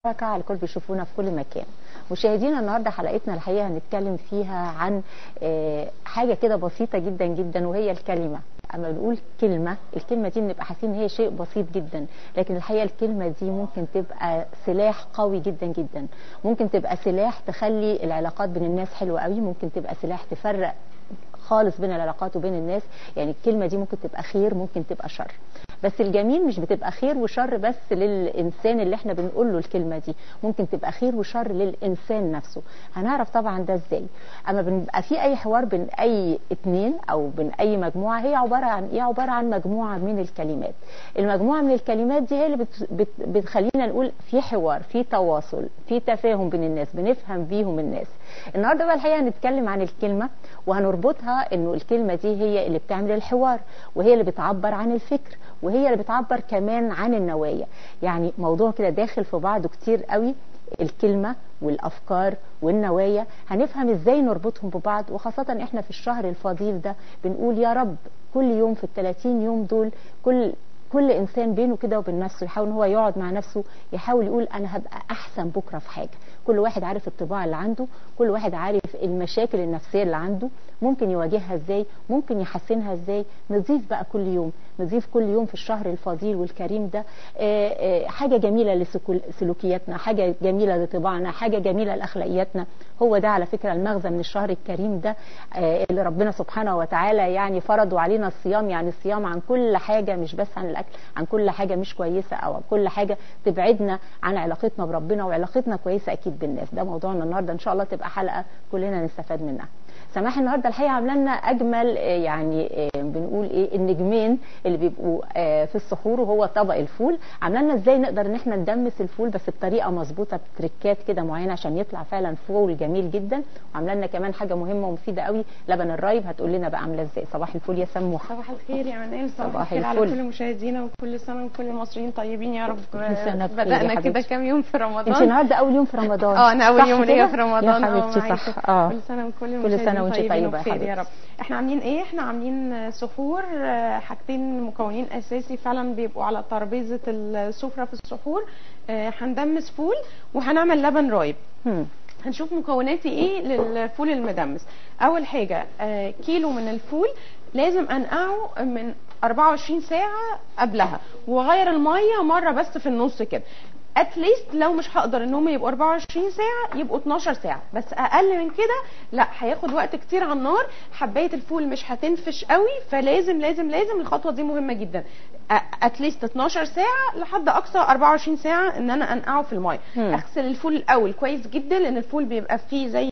المشاركة على الكل بيشوفونا في كل مكان مشاهدينا النهارده حلقتنا الحقيقه هنتكلم فيها عن آه، حاجه كده بسيطه جدا جدا وهي الكلمه اما بنقول كلمه الكلمه دي بنبقى حاسين ان هي شيء بسيط جدا لكن الحقيقه الكلمه دي ممكن تبقى سلاح قوي جدا جدا ممكن تبقى سلاح تخلي العلاقات بين الناس حلوه قوي ممكن تبقى سلاح تفرق خالص بين العلاقات وبين الناس يعني الكلمه دي ممكن تبقى خير ممكن تبقى شر بس الجميل مش بتبقى خير وشر بس للانسان اللي احنا بنقول له الكلمه دي ممكن تبقى خير وشر للانسان نفسه هنعرف طبعا ده ازاي اما بنبقى في اي حوار بين اي اتنين او بين اي مجموعه هي عباره عن ايه عباره عن مجموعه من الكلمات المجموعه من الكلمات دي هي اللي بت بت بتخلينا نقول في حوار في تواصل في تفاهم بين الناس بنفهم بيهم الناس النهارده بقى الحقيقه هنتكلم عن الكلمه وهنربطها انه الكلمه دي هي اللي بتعمل الحوار وهي اللي بتعبر عن الفكر وهي اللي بتعبر كمان عن النوايا يعني موضوع كده داخل في بعضه كتير قوي الكلمه والافكار والنوايا هنفهم ازاي نربطهم ببعض وخاصه احنا في الشهر الفضيل ده بنقول يا رب كل يوم في ال 30 يوم دول كل كل انسان بينه كده وبين نفسه يحاول ان هو يقعد مع نفسه يحاول يقول انا هبقى احسن بكره في حاجه كل واحد عارف الطباع اللي عنده كل واحد عارف المشاكل النفسيه اللي عنده ممكن يواجهها ازاي ممكن يحسنها ازاي نضيف بقى كل يوم نضيف كل يوم في الشهر الفضيل والكريم ده آه، آه، حاجه جميله لسلوكياتنا حاجه جميله لطباعنا حاجه جميله لاخلاقياتنا هو ده على فكره المغزى من الشهر الكريم ده آه، اللي ربنا سبحانه وتعالى يعني فرضوا علينا الصيام يعني الصيام عن كل حاجه مش بس عن الاكل عن كل حاجه مش كويسه او عن كل حاجه تبعدنا عن علاقتنا بربنا وعلاقتنا كويسه اكيد بالناس ده موضوعنا النهارده ان شاء الله تبقى حلقه كلنا نستفاد منها سماح النهارده الحقيقه عامله لنا اجمل آه، يعني آه، بنقول ايه النجمين اللي بيبقوا آه، في السحور وهو طبق الفول عامله لنا ازاي نقدر ان احنا ندمس الفول بس بطريقه مظبوطه بتريكات كده معينه عشان يطلع فعلا فول جميل جدا وعامله لنا كمان حاجه مهمه ومفيده قوي لبن الرايب هتقول لنا بقى عامله ازاي صباح الفول يا سموحه صباح الخير يا منال صباح صباح الخير على الفل. كل مشاهدينا وكل سنه وكل المصريين طيبين يا رب كل سنة بخير يا بدانا كده حبيبتي. كام يوم في انت رمضان النهارده اول يوم في رمضان اه انا صح اول يوم ليا كده؟ في رمضان يا اه حبيبتي معاكم. صح اه كل سنه وكل كل المشاهدين سنة وانت طيبين طيبة يا وبخير يا حبيبتي. رب احنا عاملين ايه احنا عاملين سحور آه، حاجتين مكونين اساسي فعلا بيبقوا على ترابيزه السفره في السحور آه، هندمس فول وهنعمل لبن رايب هم. هنشوف مكوناتي ايه للفول المدمس اول حاجه آه، كيلو من الفول لازم انقعه من 24 ساعه قبلها واغير الميه مره بس في النص كده اتليست لو مش هقدر ان هم يبقوا 24 ساعه يبقوا 12 ساعه بس اقل من كده لا هياخد وقت كتير على النار حبايه الفول مش هتنفش قوي فلازم لازم لازم الخطوه دي مهمه جدا اتليست 12 ساعه لحد اقصى 24 ساعه ان انا انقعه في الميه مم. اغسل الفول الاول كويس جدا لان الفول بيبقى فيه زي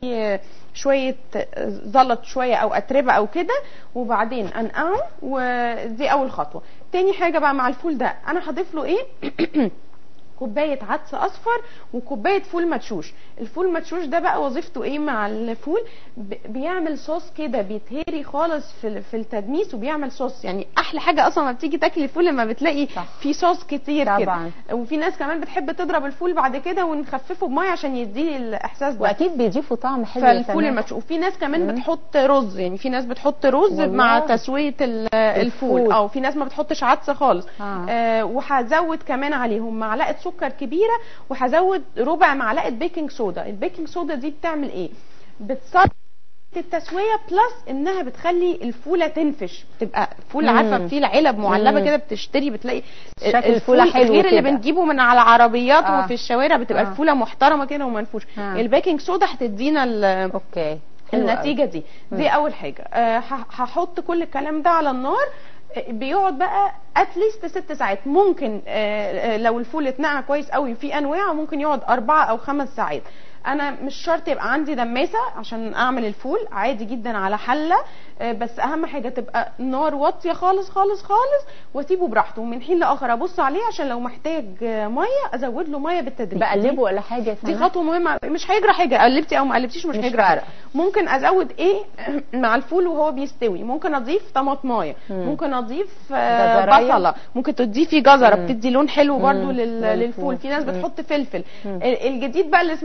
شويه زلط شويه او اتربه او كده وبعدين انقعه ودي اول خطوه تاني حاجه بقى مع الفول ده انا هضيف له ايه كوبايه عدس اصفر وكوبايه فول مدشوش الفول المدشوش ده بقى وظيفته ايه مع الفول ب- بيعمل صوص كده بيتهري خالص في ال- في التدميس وبيعمل صوص يعني احلى حاجه اصلا ما بتيجي تاكلي الفول لما بتلاقي صح. فيه صوص كتير طبعاً. كده وفي ناس كمان بتحب تضرب الفول بعد كده ونخففه بميه عشان يديه الاحساس ده واكيد بيضيفوا طعم حلو يا فالفول سماح. المدشوش وفي ناس كمان مم. بتحط رز يعني في ناس بتحط رز والله. مع تسويه ال- الفول الفول. او في ناس ما بتحطش عدس خالص آه. آه وهزود كمان عليهم معلقه سكر كبيره وهزود ربع معلقه بيكنج صودا البيكنج صودا دي بتعمل ايه بتصل التسويه بلس انها بتخلي الفوله تنفش تبقى فول مم. عارفه في العلب معلبه مم. كده بتشتري بتلاقي شكل الفولة حلو غير اللي كده. بنجيبه من على عربيات آه. وفي الشوارع بتبقى آه. الفوله محترمه كده ومنفوشه آه. البيكنج صودا هتدينا ال- اوكي حلو قوي. النتيجه دي دي اول حاجه آه، ه- هحط كل الكلام ده على النار آه، بيقعد بقى اتليست ست ساعات ممكن آه، آه، لو الفول اتنقع كويس قوي في انواع ممكن يقعد اربعة او خمس ساعات انا مش شرط يبقى عندي دماسه عشان اعمل الفول عادي جدا على حله آه، بس اهم حاجه تبقى نار واطيه خالص خالص خالص واسيبه براحته ومن حين لاخر ابص عليه عشان لو محتاج آه، ميه ازود له ميه بالتدريج دي- بقلبه ولا حاجه يا دي سماح؟ خطوه مهمه مش هيجرى حاجه قلبتي او ما قلبتيش مش, مش هيجرى فارقة. حاجه ممكن ازود ايه مع الفول وهو بيستوي ممكن اضيف طماطمايه مم. ممكن اضيف آه، جزراية. بصله ممكن تضيفي جزره مم. بتدي لون حلو برضو مم. لل- للفول. للفول في ناس مم. بتحط فلفل مم. ال- الجديد بقى اللي سمعته هنا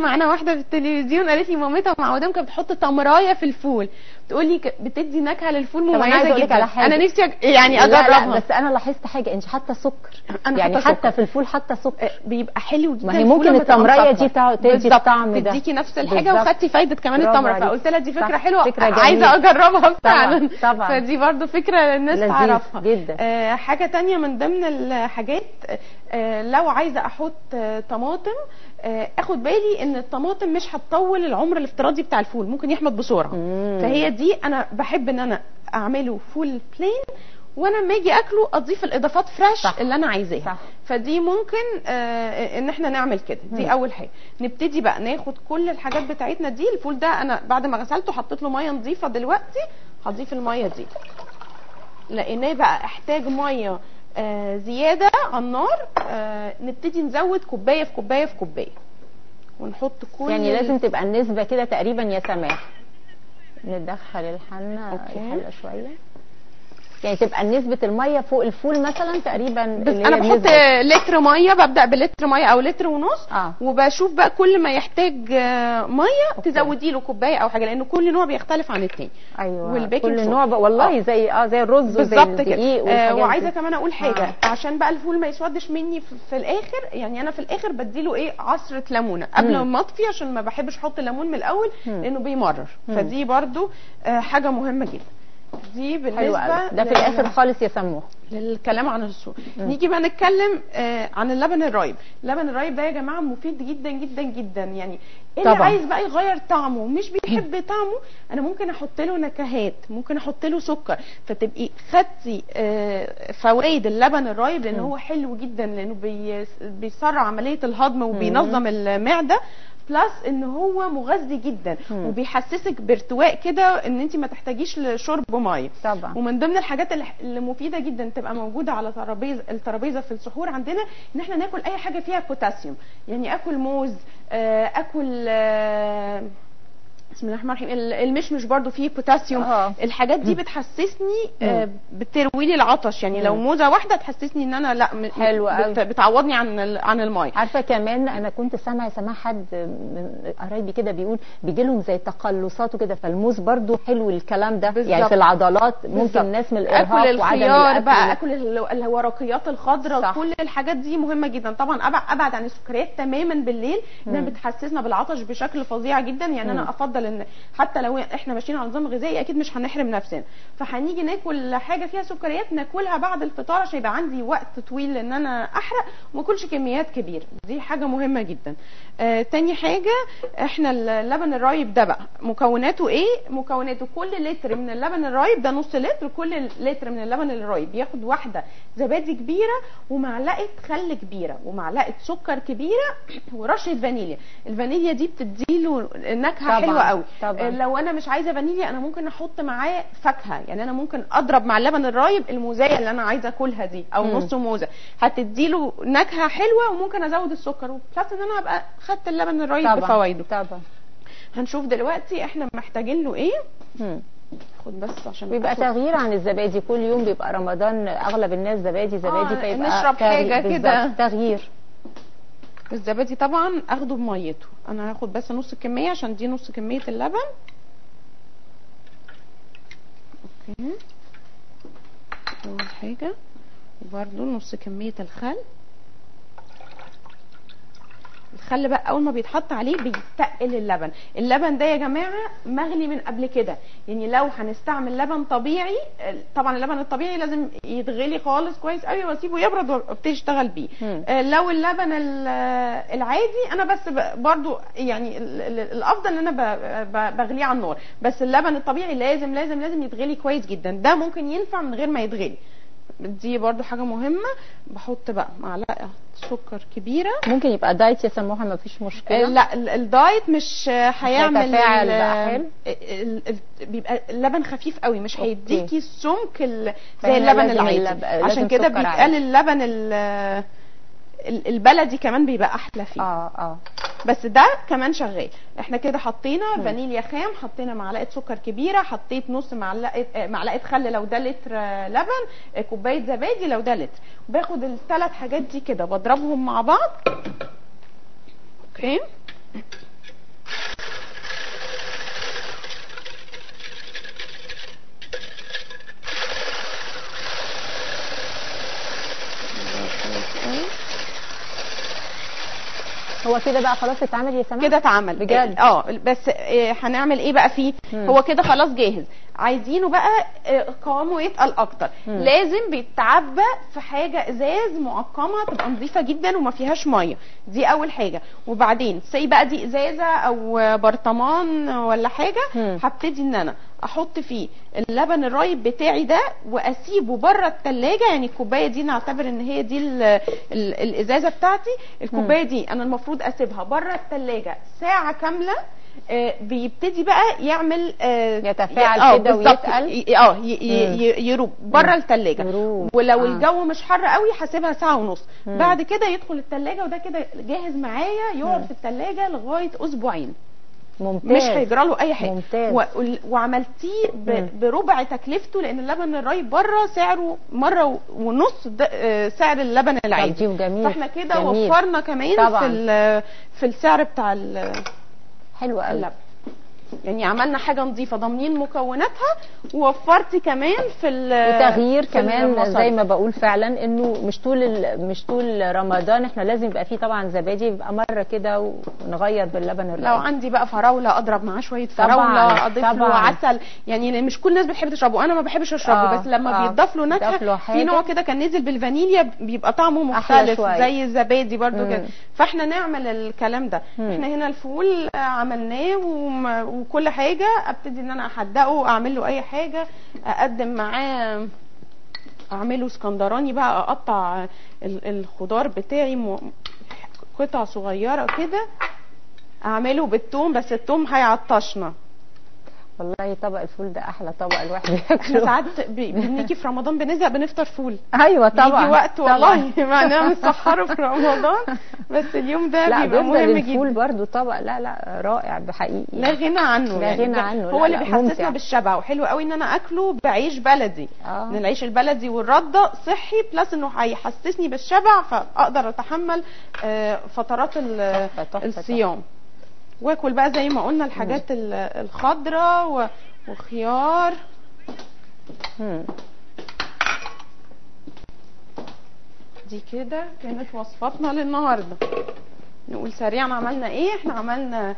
معانا واحده في التلفزيون قالت لي مامتها معودام كانت بتحط تمرايه في الفول تقول لي ك- بتدي نكهه للفول طب أنا عايزة مميزه أقول لك جدا على حاجة. انا نفسي أج- يعني لا اجربها لا بس انا لاحظت حاجه انت حاطه سكر أنا يعني حاطة حتى سكر. في الفول حاطه سكر بيبقى حلو جدا ما هي الفول ممكن لما تبقى التمرية مسكر. دي تع- تدي بالظبط، الطعم ده. تديكي نفس الحاجه بالظبط. وخدتي فايده كمان برافو التمر عليك. فقلت لها دي فكره صح، حلوه فكرة جميلة. عايزه اجربها فعلا طبعاً. فدي برضو فكره للناس لذيذ تعرفها جدا. آه حاجه تانية من ضمن الحاجات آه لو عايزه احط آه طماطم آه اخد بالي ان الطماطم مش هتطول العمر الافتراضي بتاع الفول ممكن يحمض بسرعه مم. فهي دي انا بحب ان انا اعمله فول بلين وانا لما اجي اكله اضيف الاضافات فريش صح. اللي انا عايزاها صح. فدي ممكن آه ان احنا نعمل كده دي مم. اول حاجه نبتدي بقى ناخد كل الحاجات بتاعتنا دي الفول ده انا بعد ما غسلته حطيت له ميه نظيفه دلوقتي هضيف الميه دي لقيناه بقى احتاج ميه آه زياده على النار آه نبتدي نزود كوبايه في كوبايه في كوبايه ونحط كل يعني ال- لازم تبقى النسبه كده تقريبا يا سماح ندخل الحله أوكي. الحله شويه يعني تبقى نسبه الميه فوق الفول مثلا تقريبا بس اللي هي انا بحط النسبة. لتر ميه ببدا بلتر ميه او لتر ونص اه وبشوف بقى كل ما يحتاج آه، ميه أوكي. تزودي له كوبايه او حاجه لان كل نوع بيختلف عن التاني ايوه والبيكنج كل صودا. نوع بقى والله آه. زي اه زي الرز وزي بالظبط الدقيق كده آه والحاجات وعايزه دي. كمان اقول حاجه آه. آه. عشان بقى الفول ما يسودش مني في, في الاخر يعني انا في الاخر بديله ايه عصره ليمونه قبل مم. ما اطفي عشان ما بحبش احط الليمون من الاول مم. لانه بيمرر مم. فدي برضو آه حاجه مهمه جدا دي حلو بالنسبه قوي ده في لل- الاخر خالص يا سموح للكلام عن السوق مم. نيجي بقى نتكلم آه عن اللبن الرايب اللبن الرايب ده يا جماعه مفيد جدا جدا جدا يعني اللي طبعاً. عايز بقى يغير طعمه مش بيحب طعمه انا ممكن احط له نكهات ممكن احط له سكر فتبقي خدتي آه فوائد اللبن الرايب لان مم. هو حلو جدا لانه بي بيسرع عمليه الهضم وبينظم المعده بلس ان هو مغذي جدا مم. وبيحسسك بارتواء كده ان انت ما تحتاجيش لشرب ميه طبعا ومن ضمن الحاجات اللي- اللي مفيده جدا تبقى موجوده على ترابيزه الترابيزه في السحور عندنا ان احنا ناكل اي حاجه فيها بوتاسيوم يعني اكل موز آه، اكل آه، بسم الله الرحمن الرحيم ال- المشمش برضو فيه بوتاسيوم اه الحاجات دي بتحسسني آه، بتروي لي العطش يعني لو مم. موزه واحده تحسسني ان انا لا م- حلو قوي. بت- بتعوضني عن ال- عن الميه عارفه كمان انا كنت سامعه سامع حد من قرايبي كده بيقول بيجي لهم زي تقلصات وكده فالموز برضو حلو الكلام ده بالظبط. يعني في العضلات ممكن بالظبط. الناس من الارهاق اكل وعدم الخيار الأكل بقى اكل ال- الورقيات الخضراء صح. كل الحاجات دي مهمه جدا طبعا ابعد ابعد عن السكريات تماما بالليل انها مم. بتحسسنا بالعطش بشكل فظيع جدا يعني مم. انا افضل ان حتى لو احنا ماشيين على نظام غذائي اكيد مش هنحرم نفسنا فهنيجي ناكل حاجه فيها سكريات ناكلها بعد الفطار عشان يبقى عندي وقت طويل ان انا احرق وما اكلش كميات كبيره دي حاجه مهمه جدا آه تاني حاجه احنا اللبن الرايب ده بقى مكوناته ايه مكوناته كل لتر من اللبن الرايب ده نص لتر كل لتر من اللبن الرايب ياخد واحده زبادي كبيره ومعلقه خل كبيره ومعلقه سكر كبيره ورشه فانيليا الفانيليا دي بتديله نكهه طبعاً، حلوه قوي طبعاً. لو انا مش عايزه فانيليا انا ممكن احط معاه فاكهه يعني انا ممكن اضرب مع اللبن الرايب الموزايه اللي انا عايزه اكلها دي او مم. نص موزه هتديله نكهه حلوه وممكن ازود السكر وبلس ان انا هبقى خدت اللبن الرايب طبعا بفوائده طبعا هنشوف دلوقتي احنا محتاجين له ايه مم. خد بس عشان بيبقى آخد- تغيير عن الزبادي كل يوم بيبقى رمضان اغلب الناس زبادي زبادي آه، فيبقى نشرب تغيير- حاجة كده. بالظبط، تغيير الزبادي طبعا اخده بميته انا هاخد بس نص كميه عشان دي نص كميه اللبن اوكي اول حاجه وبرده نص كميه الخل الخل بقى اول ما بيتحط عليه بيتقل اللبن اللبن ده يا جماعه مغلي من قبل كده يعني لو هنستعمل لبن طبيعي طبعا اللبن الطبيعي لازم يتغلي خالص كويس قوي واسيبه يبرد وابتدي اشتغل بيه مم. آه، لو اللبن ال- آه، العادي انا بس ب- برضو يعني ال- ال- الافضل ان انا ب- ب- بغليه على النار بس اللبن الطبيعي لازم لازم لازم يتغلي كويس جدا ده ممكن ينفع من غير ما يتغلي دي برضو حاجه مهمه بحط بقى معلقه سكر كبيره ممكن يبقى دايت يا سموحه ما فيش آه، مشكله لا ال- الدايت مش آه، هيعمل هيتفاعل ال- بقى حلو؟ ال- ال- بيبقى اللبن خفيف قوي مش أوكي. هيديكي السمك ال- زي فهنا اللبن لازم العادي اللب- لازم عشان كده سكر بيتقال عادي. اللبن ال- ال- البلدي كمان بيبقى احلى فيه اه اه بس ده كمان شغال احنا كده حطينا مم. فانيليا خام حطينا معلقه سكر كبيره حطيت نص معلقه آه، معلقه خل لو ده لتر آه، لبن آه، كوبايه زبادي لو ده لتر باخد الثلاث حاجات دي كده بضربهم مع بعض اوكي كده بقى خلاص اتعمل يا سماح كده اتعمل بجد؟ اه بس آه، هنعمل ايه بقى فيه مم. هو كده خلاص جاهز عايزينه بقى آه، قوامه يتقل اكتر مم. لازم بيتعبى في حاجه ازاز معقمه تبقى نظيفه جدا وما فيهاش ميه دي اول حاجه وبعدين سي بقى دي ازازه او برطمان ولا حاجه مم. هبتدي ان انا احط فيه اللبن الرايب بتاعي ده واسيبه بره التلاجة يعني الكوبايه دي نعتبر ان هي دي ال ال الازازه بتاعتي الكوبايه دي انا المفروض اسيبها بره التلاجة ساعه كامله آه، بيبتدي بقى يعمل آه، يتفاعل آه، كده بالظبط. ويتقل. ي- اه ي- ي- مم. ي- يروب بره التلاجة يروب. ولو آه. الجو مش حر قوي هسيبها ساعه ونص مم. بعد كده يدخل التلاجة وده كده جاهز معايا يقعد في التلاجة لغايه اسبوعين ممتاز مش هيجرى له اي حاجه ممتاز. و... وعملتيه ب... مم. بربع تكلفته لان اللبن الرايب بره سعره مره و- ونص ده آه، سعر اللبن طب العادي دي جميل فاحنا كده جميل. وفرنا كمان طبعاً. في ال... في السعر بتاع ال- حلو قوي اللبن يعني عملنا حاجه نظيفه ضامنين مكوناتها ووفرتي كمان في ال- وتغيير في كمان المصاريف. زي ما بقول فعلا انه مش طول ال- مش طول رمضان احنا لازم يبقى فيه طبعا زبادي يبقى مره كده ونغير باللبن لو الرايب عندي بقى فراوله اضرب معاه شويه طبعاً، فراوله اضيف له طبعاً. عسل يعني مش كل الناس بتحب تشربه انا ما بحبش اشربه آه، بس لما آه. بيتضاف له بيتضاف له نكهه حاجة. في نوع كده كان نزل بالفانيليا بيبقى طعمه أحلى مختلف شوية. زي الزبادي برضو مم. كده فاحنا نعمل الكلام ده مم. احنا هنا الفول آه، عملناه وم- وكل حاجه ابتدي ان انا احدقه اعمل له اي حاجه اقدم معاه اعمله اسكندراني بقى اقطع ال- الخضار بتاعي م- قطع صغيره كده اعمله بالثوم بس الثوم هيعطشنا والله طبق الفول ده احلى طبق الواحد احنا ياكله ساعات ب- بنيجي في رمضان بنزهق بنفطر فول ايوه طبعا بيجي وقت طبعاً. والله معناه مسحره في رمضان بس اليوم ده لا بيبقى بيفضل مهم الفول جدا برضو طبق لا لا رائع بحقيقي لا غنى عنه لا يعني غنى ده عنه، هو لا، اللي لا، بيحسسنا ممتع. بالشبع وحلو قوي ان انا اكله بعيش بلدي آه. ان العيش البلدي والرده صحي بلس انه هيحسسني بالشبع فاقدر اتحمل آه، فترات ال- تحفة، تحفة، الصيام واكل بقى زي ما قلنا الحاجات ال- الخضراء و- وخيار مم. دي كده كانت وصفاتنا للنهارده نقول سريعا عملنا ايه احنا عملنا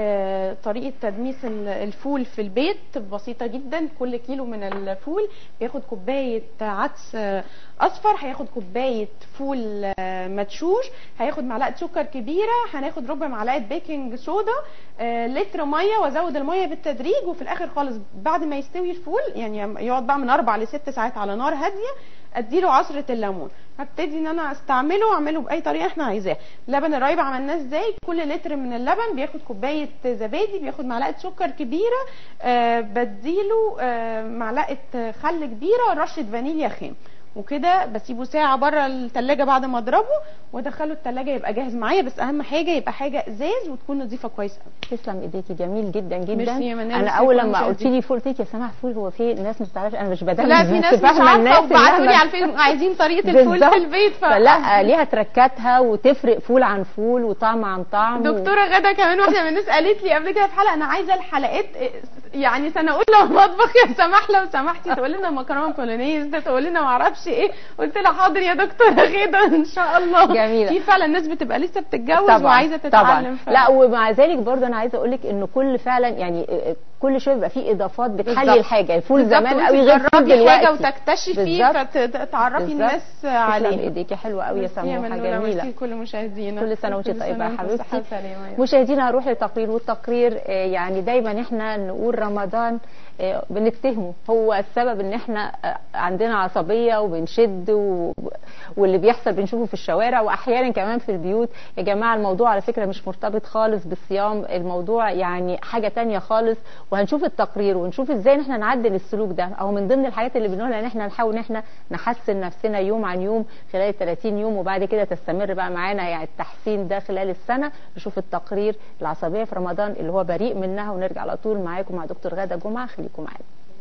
آه طريقه تدميس ال- الفول في البيت بسيطه جدا كل كيلو من الفول بياخد كوبايه عدس آه، اصفر هياخد كوبايه فول آه، مدشوش هياخد معلقه سكر كبيره هناخد ربع معلقه بيكنج صودا آه، لتر ميه وازود الميه بالتدريج وفي الاخر خالص بعد ما يستوي الفول يعني يقعد بقى من اربع لست ساعات على نار هاديه اديله عصره الليمون هبتدي ان انا استعمله واعمله باي طريقه احنا عايزاها لبن الرايب عملناه ازاي كل لتر من اللبن بياخد كوبايه زبادي بياخد معلقه سكر كبيره آه بديله آه معلقه خل كبيره ورشه فانيليا خام وكده بسيبه ساعه بره التلاجة بعد ما اضربه وادخله التلاجة يبقى جاهز معايا بس اهم حاجه يبقى حاجه ازاز وتكون نظيفه كويس قوي تسلم ايديكي جميل جدا جدا ميرسي يا منال، انا ميرسي اول كل لما مشاهديك. قلت لي فول قلت لك يا سماح فول هو في ناس ما بتعرفش انا مش بدل لا في ناس مش عارفه وبعتوا لي على الفيسبوك عايزين طريقه الفول بالظبط. في البيت ف... فلا ليها تركاتها وتفرق فول عن فول وطعم عن طعم و- دكتوره غدا كمان واحده من الناس قالت لي قبل كده في حلقه انا عايزه الحلقات يعني سنه اولى مطبخ يا سماح لو سمحتي تقول لنا مكرونه بولونيز ده تقول لنا ما اعرفش ايه قلت لها حاضر يا دكتوره غدا ان شاء الله جميلة. في فعلا ناس بتبقى لسه بتتجوز طبعا وعايزه تتعلم طبعا لا ومع ذلك برضه انا عايزه اقول لك ان كل فعلا يعني كل شويه بيبقى فيه اضافات بتحلي بالظبط. الحاجه الفول بالظبط، زمان وانت قوي غير فول تجربي دلوقتي حاجه وتكتشفي بالظبط. فتعرفي بالظبط. الناس تسلم عليها ايديكي حلوه قوي يا ميرسي سموحه منولة، جميله ميرسي كل مشاهدينا كل سنه وانت كل طيبه يا وانت حبيبتي بصحة وسلامة يا مشاهدينا هنروح للتقرير والتقرير آه، يعني دايما احنا نقول رمضان آه، بنتهمه هو السبب ان احنا آه، عندنا عصبيه وبنشد و... واللي بيحصل بنشوفه في الشوارع واحيانا كمان في البيوت يا جماعه الموضوع على فكره مش مرتبط خالص بالصيام الموضوع يعني حاجه تانية خالص وهنشوف التقرير ونشوف ازاي ان احنا نعدل السلوك ده او من ضمن الحاجات اللي بنقولها ان احنا نحاول ان احنا نحسن نفسنا يوم عن يوم خلال 30 يوم وبعد كده تستمر بقى معانا يعني التحسين ده خلال السنه نشوف التقرير العصبيه في رمضان اللي هو بريء منها ونرجع على طول معاكم مع دكتور غاده جمعه خليكم معانا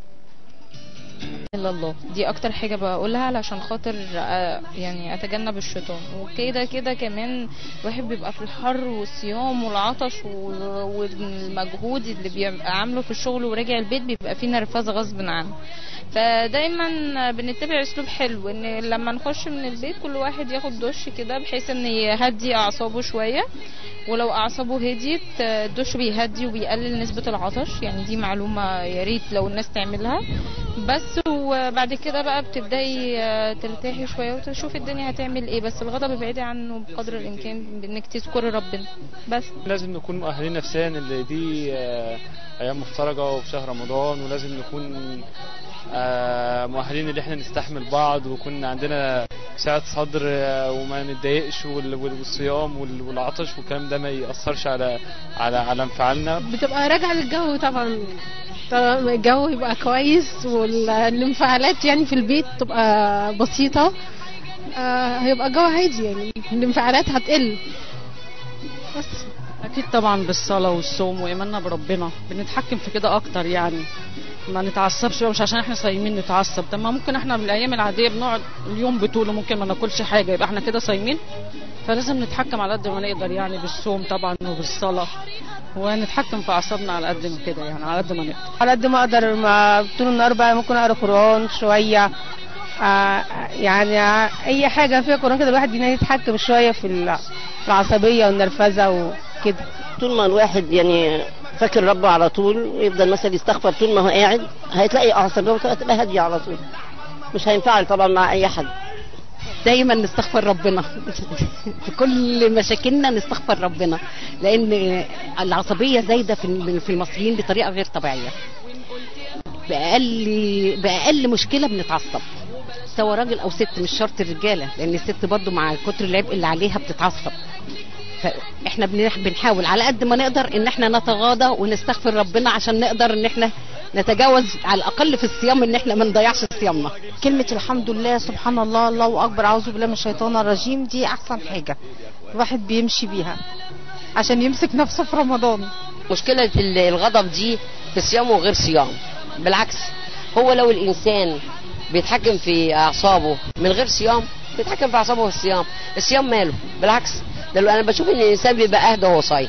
الا الله دي اكتر حاجه بقولها علشان خاطر آه، يعني اتجنب الشيطان وكده كده كمان الواحد بيبقى في الحر والصيام والعطش و- والمجهود اللي بيبقى عامله في الشغل وراجع البيت بيبقى فيه نرفزه غصب عنه فدايما بنتبع اسلوب حلو ان لما نخش من البيت كل واحد ياخد دش كده بحيث ان يهدي اعصابه شويه ولو اعصابه هديت الدش بيهدي وبيقلل نسبه العطش يعني دي معلومه يا ريت لو الناس تعملها بس وبعد كده بقى بتبداي آه، ترتاحي شويه وتشوفي الدنيا هتعمل ايه بس الغضب ابعدي عنه بقدر الامكان بانك تذكري ربنا بس لازم نكون مؤهلين نفسيا اللي دي آه، ايام مفترجه وفي شهر رمضان ولازم نكون آه، مؤهلين ان احنا نستحمل بعض ويكون عندنا سعه صدر آه، وما نتضايقش وال- وال- والصيام وال- والعطش والكلام ده ما ياثرش على على على انفعالنا بتبقى راجعة للجو طبعا طبعاً الجو يبقى كويس والانفعالات يعني في البيت تبقى بسيطة آه، هيبقى الجو هادي يعني الانفعالات هتقل بس اكيد طبعا بالصلاه والصوم وايماننا بربنا بنتحكم في كده اكتر يعني ما نتعصبش بقى مش عشان احنا صايمين نتعصب طب ما ممكن احنا من الايام العاديه بنقعد اليوم بطوله ممكن ما ناكلش حاجه يبقى احنا كده صايمين فلازم نتحكم على قد ما نقدر يعني بالصوم طبعا وبالصلاه ونتحكم في اعصابنا على قد ما كده يعني على قد ما نقدر على قد ما اقدر ما طول النهار بقى ممكن اقرا قران شويه آه يعني اي حاجه فيها قران كده الواحد يتحكم شويه في ال- في العصبيه والنرفزه وكده طول ما الواحد يعني فاكر ربه على طول ويفضل مثلا يستغفر طول ما هو قاعد هتلاقي اعصابه تبقى هاديه على طول مش هينفعل طبعا مع اي حد دايما نستغفر ربنا في كل مشاكلنا نستغفر ربنا لان العصبيه زايده في في المصريين بطريقه غير طبيعيه باقل باقل مشكله بنتعصب سواء راجل او ست مش شرط الرجاله لان الست برضو مع كتر العبء اللي عليها بتتعصب فاحنا بنح- بنحاول على قد ما نقدر ان احنا نتغاضى ونستغفر ربنا عشان نقدر ان احنا نتجاوز على الاقل في الصيام ان احنا ما نضيعش صيامنا كلمة الحمد لله سبحان الله الله أكبر أعوذ بالله من الشيطان الرجيم دي أحسن حاجة الواحد بيمشي بيها عشان يمسك نفسه في رمضان مشكلة ال- الغضب دي في صيام وغير صيام بالعكس هو لو الإنسان بيتحكم في أعصابه من غير صيام بيتحكم في أعصابه في الصيام الصيام ماله بالعكس ده لو أنا بشوف إن الإنسان بيبقى أهدى وهو صايم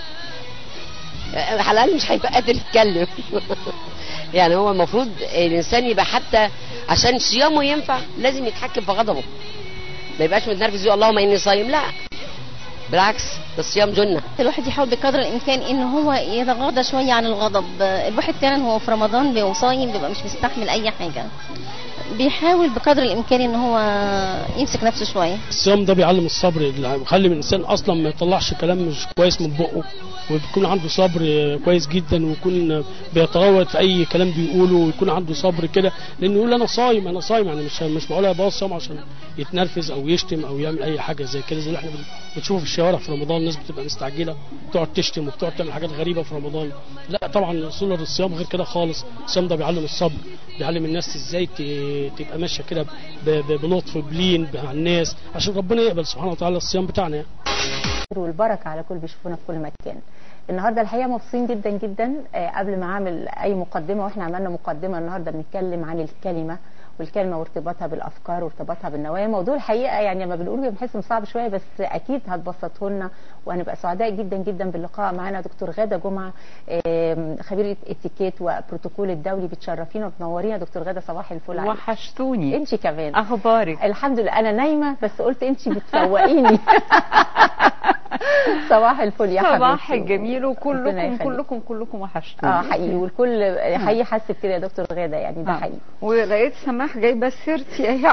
على الأقل مش هيبقى قادر يتكلم يعني هو المفروض الإنسان يبقى حتى عشان صيامه ينفع لازم يتحكم في غضبه ما يبقاش متنرفز يقول اللهم إني صايم لا بالعكس ده الصيام جنة الواحد يحاول بقدر الامكان ان هو يتغاضى شويه عن الغضب الواحد فعلا هو في رمضان بيبقى صايم بيبقى مش مستحمل اي حاجه بيحاول بقدر الامكان ان هو يمسك نفسه شويه الصيام ده بيعلم الصبر اللي بيخلي الانسان اصلا ما يطلعش كلام مش كويس من بقه وبيكون عنده صبر كويس جدا ويكون بيتغوط في اي كلام بيقوله ويكون عنده صبر كده لانه يقول انا صايم انا صايم يعني مش مش معقول يبقى صيام عشان يتنرفز او يشتم او يعمل اي حاجه زي كده زي اللي احنا بنشوفه في الشوارع في رمضان الناس بتبقى مستعجله بتقعد تشتم وبتقعد تعمل حاجات غريبه في رمضان لا طبعا اصول الصيام غير كده خالص الصيام ده بيعلم الصبر بيعلم الناس ازاي ت- تبقى ماشيه كده ب- ب- بلطف بلين مع الناس عشان ربنا يقبل سبحانه وتعالى الصيام بتاعنا يعني. والبركه على كل بيشوفونا في كل مكان النهارده الحقيقه مبسوطين جدا جدا آه، قبل ما اعمل اي مقدمه واحنا عملنا مقدمه النهارده بنتكلم عن الكلمه والكلمه وارتباطها بالافكار وارتباطها بالنوايا موضوع الحقيقه يعني لما بنقول بنحس انه صعب شويه بس اكيد هتبسطه لنا وهنبقى سعداء جدا جدا باللقاء معانا دكتور غاده جمعه آم، خبيره اتيكيت وبروتوكول الدولي بتشرفينا وتنورينا دكتور غاده صباح الفل عليك. وحشتوني انت كمان اخبارك الحمد لله انا نايمه بس قلت انت بتفوقيني صباح الفل يا حبيبتي صباح الجميل ربنا وكلكم يخليك. كلكم كلكم وحشتوني اه حقيقي والكل حقيقي حاسس بكده يا دكتور غاده يعني ده آه. حقيقي ولقيت سماح جايبه سيرتي يا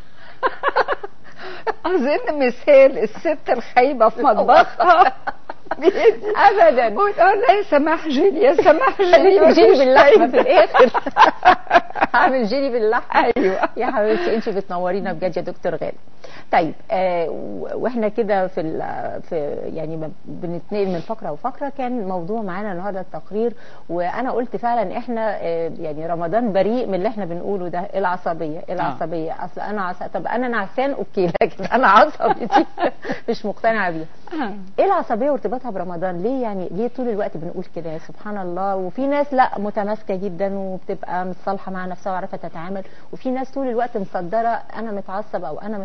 اظن مثال الست الخايبه في مطبخها ابدا وتقول لها يا سماح جيلي يا سماح جيلي خليك جيلي مفيش باللحمه في فايدة. الاخر هعمل جيلي باللحمه ايوه يا حبيبتي انت بتنورينا بجد يا دكتور غاده طيب آه و- واحنا كده في ال- في يعني ما بنتنقل من فقره وفقره كان موضوع معانا النهارده التقرير وانا قلت فعلا احنا آه يعني رمضان بريء من اللي احنا بنقوله ده العصبيه العصبيه اصل انا عص... طب انا نعسان اوكي لكن انا عصبي دي مش مقتنعه بيها ايه العصبيه وارتباطها برمضان ليه يعني ليه طول الوقت بنقول كده يا سبحان الله وفي ناس لا متماسكه جدا وبتبقى متصالحه مع نفسها وعارفه تتعامل وفي ناس طول الوقت مصدره انا متعصب او انا متعصبه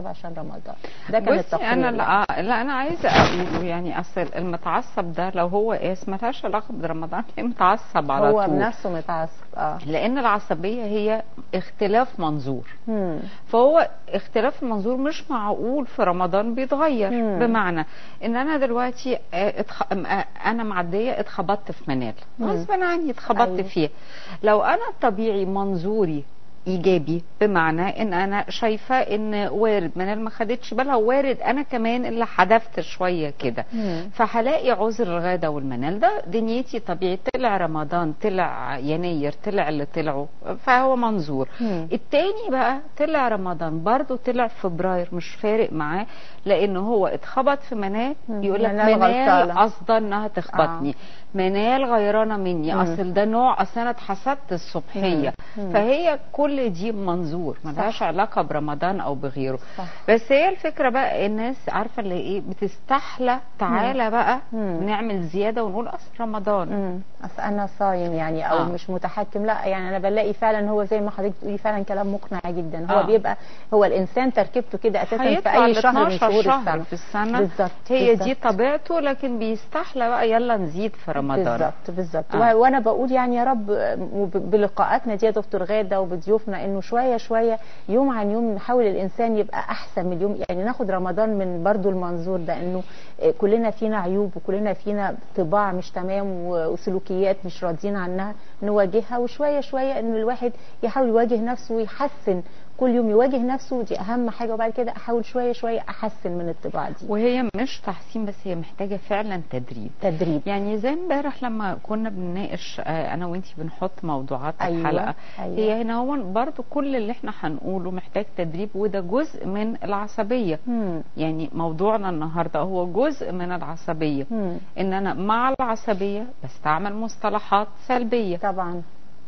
عشان رمضان ده كان بصي التقرير انا يعني. لا, لا انا عايزه اقول يعني اصل المتعصب ده لو هو قاس ملهاش علاقه برمضان هي متعصب على هو طول بنفسه متعصب اه لان العصبيه هي اختلاف منظور مم. فهو اختلاف المنظور مش معقول في رمضان بيتغير مم. بمعنى ان انا دلوقتي آه، اتخ... آه، انا معديه اتخبطت في منال مم. غصب عني اتخبطت أيوة. فيه لو انا الطبيعي منظوري ايجابي بمعنى ان انا شايفه ان وارد منال ما خدتش بالها وارد انا كمان اللي حدفت شويه كده مم. فهلاقي عذر الغدا والمنال ده دنيتي طبيعي طلع رمضان طلع يناير طلع اللي طلعوا فهو منظور مم. التاني بقى طلع رمضان برضو طلع فبراير مش فارق معاه لان هو اتخبط في منال مم. يقول لك منال منال غلطانة. قصدا انها تخبطني منال غيرانه مني مم. اصل ده نوع اصل انا اتحسدت الصبحيه مم. مم. فهي كل دي منظور ملهاش علاقه برمضان او بغيره صح. بس هي الفكره بقى الناس عارفه اللي ايه بتستحلى تعالى بقى مم. نعمل زياده ونقول اصل رمضان امم اصل انا صايم يعني او آه. آه. مش متحكم لا يعني انا بلاقي فعلا هو زي ما حضرتك بتقولي فعلا كلام مقنع جدا هو آه. آه. بيبقى هو الانسان تركيبته كده اساسا في هيطلع اي ل شهر من 12 شهور شهر السنه في السنه بالظبط هي بالظبط. دي طبيعته لكن بيستحلى بقى يلا نزيد في رمضان بالظبط بالظبط آه. آه. وانا بقول يعني يا رب وب- بلقاءاتنا دي يا دكتور غاده وبضيوفنا انه شويه شويه يوم عن يوم نحاول الانسان يبقى احسن من اليوم يعني ناخد رمضان من برضو المنظور ده انه آه، كلنا فينا عيوب وكلنا فينا طباع مش تمام و- وسلوكيات مش راضيين عنها نواجهها وشويه شويه ان الواحد يحاول يواجه نفسه ويحسن كل يوم يواجه نفسه دي اهم حاجه وبعد كده احاول شويه شويه احسن من الطباع دي وهي مش تحسين بس هي محتاجه فعلا تدريب تدريب يعني زي امبارح لما كنا بنناقش آه، انا وانتي بنحط موضوعات أيوة، الحلقه أيوة. هي هنا هو برضو كل اللي احنا هنقوله محتاج تدريب وده جزء من العصبيه مم. يعني موضوعنا النهارده هو جزء من العصبيه مم. ان انا مع العصبيه بستعمل مصطلحات سلبيه طبعا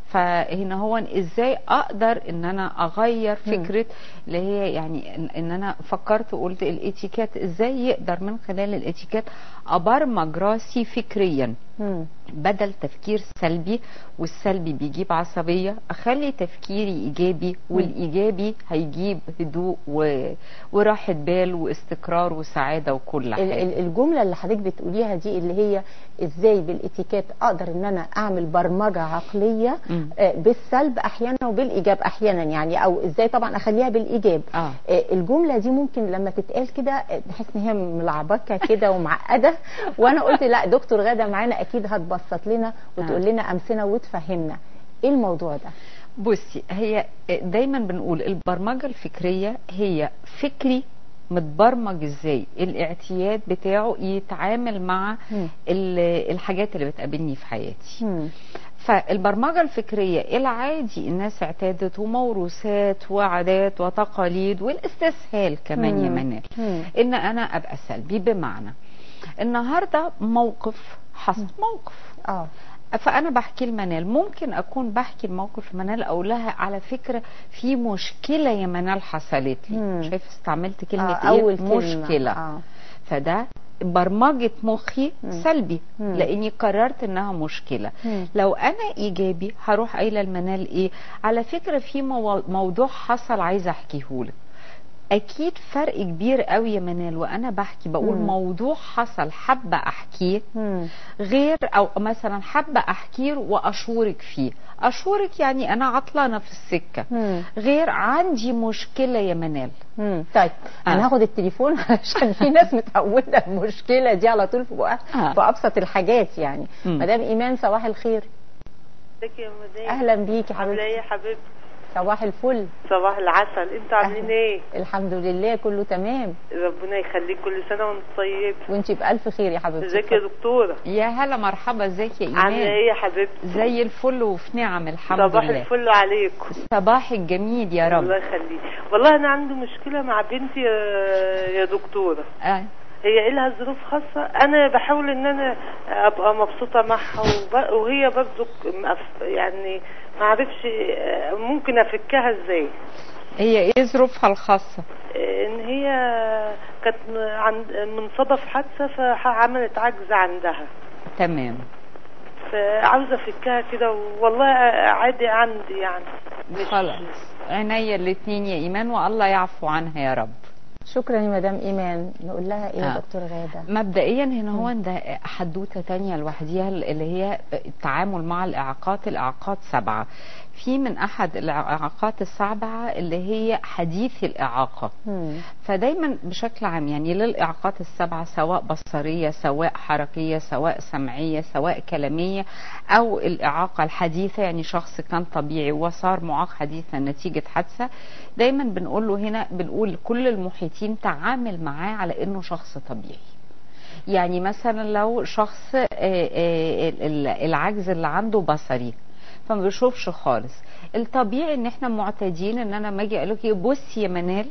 فهنا هو ازاي اقدر ان انا اغير فكره اللي هي يعني ان, إن انا فكرت وقلت الاتيكيت ازاي يقدر من خلال الاتيكيت ابرمج راسي فكريا مم. بدل تفكير سلبي والسلبي بيجيب عصبية أخلي تفكيري إيجابي والإيجابي هيجيب هدوء و... وراحة بال واستقرار وسعادة وكل ال- حاجة ال- الجمله اللي حضرتك بتقوليها دي اللي هي ازاي بالاتيكيت اقدر ان انا اعمل برمجه عقليه مم. آه، بالسلب احيانا وبالايجاب احيانا يعني او ازاي طبعا اخليها بالايجاب آه. آه، الجمله دي ممكن لما تتقال كده آه، نحس ان هي ملعبكه كده ومعقده وانا قلت لا دكتور غاده معانا اكيد هتبسط لنا وتقول لنا امثله وتفهمنا ايه الموضوع ده بصي هي دايما بنقول البرمجة الفكرية هي فكري متبرمج ازاي الاعتياد بتاعه يتعامل مع مم. ال- الحاجات اللي بتقابلني في حياتي مم. فالبرمجة الفكرية العادي الناس اعتادت وموروثات وعادات وتقاليد والاستسهال كمان يا مم. منال مم. ان انا ابقى سلبي بمعنى النهارده موقف حصل موقف اه فانا بحكي لمنال ممكن اكون بحكي الموقف لمنال اقول لها على فكره في مشكله يا منال حصلت لي مم. شايف استعملت كلمه آه، ايه أول كلمة. مشكله آه. فده برمجه مخي مم. سلبي مم. لاني قررت انها مشكله مم. لو انا ايجابي هروح قايله لمنال ايه على فكره في مو- موضوع حصل عايزه احكيهولك اكيد فرق كبير قوي يا منال وانا بحكي بقول مم. موضوع حصل حابه احكيه مم. غير او مثلا حابه احكيه واشورك فيه اشورك يعني انا عطلانه في السكه مم. غير عندي مشكله يا منال مم. طيب آه. انا هاخد التليفون عشان في ناس متعوده المشكله دي على طول في بقها آه. في ابسط الحاجات يعني مم. مدام ايمان صباح الخير ازيك يا مدام اهلا بيكي عامله ايه حبيبتي يا حبيبتي صباح الفل صباح العسل انتوا عاملين ايه الحمد لله كله تمام ربنا يخليك كل سنه وانت طيب وانتي بالف خير يا حبيبتي ازيك يا دكتوره يا هلا مرحبا ازيك يا عامله ايمان ايه يا حبيبتي زي الفل وفي نعم الحمد صباح لله الفل عليكم صباح الجميل يا رب الله يخليك والله انا عندي مشكله مع بنتي يا- يا دكتوره آه. هي إيه لها ظروف خاصة أنا بحاول إن أنا أبقى مبسوطة معها وب- وهي برضو مقف- يعني ما أعرفش آه، ممكن أفكها إزاي هي ايه ظروفها الخاصه ان هي كانت عند منصابه في حادثه فعملت عجز عندها تمام فعاوزه افكها كده والله عادي عندي يعني خلاص عينيا الاتنين يا ايمان والله يعفو عنها يا رب شكرا يا مدام ايمان نقول لها ايه يا آه. دكتور غاده مبدئيا هنا هو ده حدوته تانية لوحديها اللي هي التعامل مع الاعاقات الاعاقات سبعه في من احد الاعاقات السبعه اللي هي حديث الاعاقه مم. فدايما بشكل عام يعني للاعاقات السبعه سواء بصريه سواء حركيه سواء سمعيه سواء كلاميه او الاعاقه الحديثه يعني شخص كان طبيعي وصار معاق حديثا نتيجه حادثه دايما بنقول له هنا بنقول كل المحيطين تعامل معاه على انه شخص طبيعي يعني مثلا لو شخص آه، آه، ال- ال- العجز اللي عنده بصري فما بيشوفش خالص الطبيعي ان احنا معتادين ان انا لما اجي اقول لك إيه، بص يا منال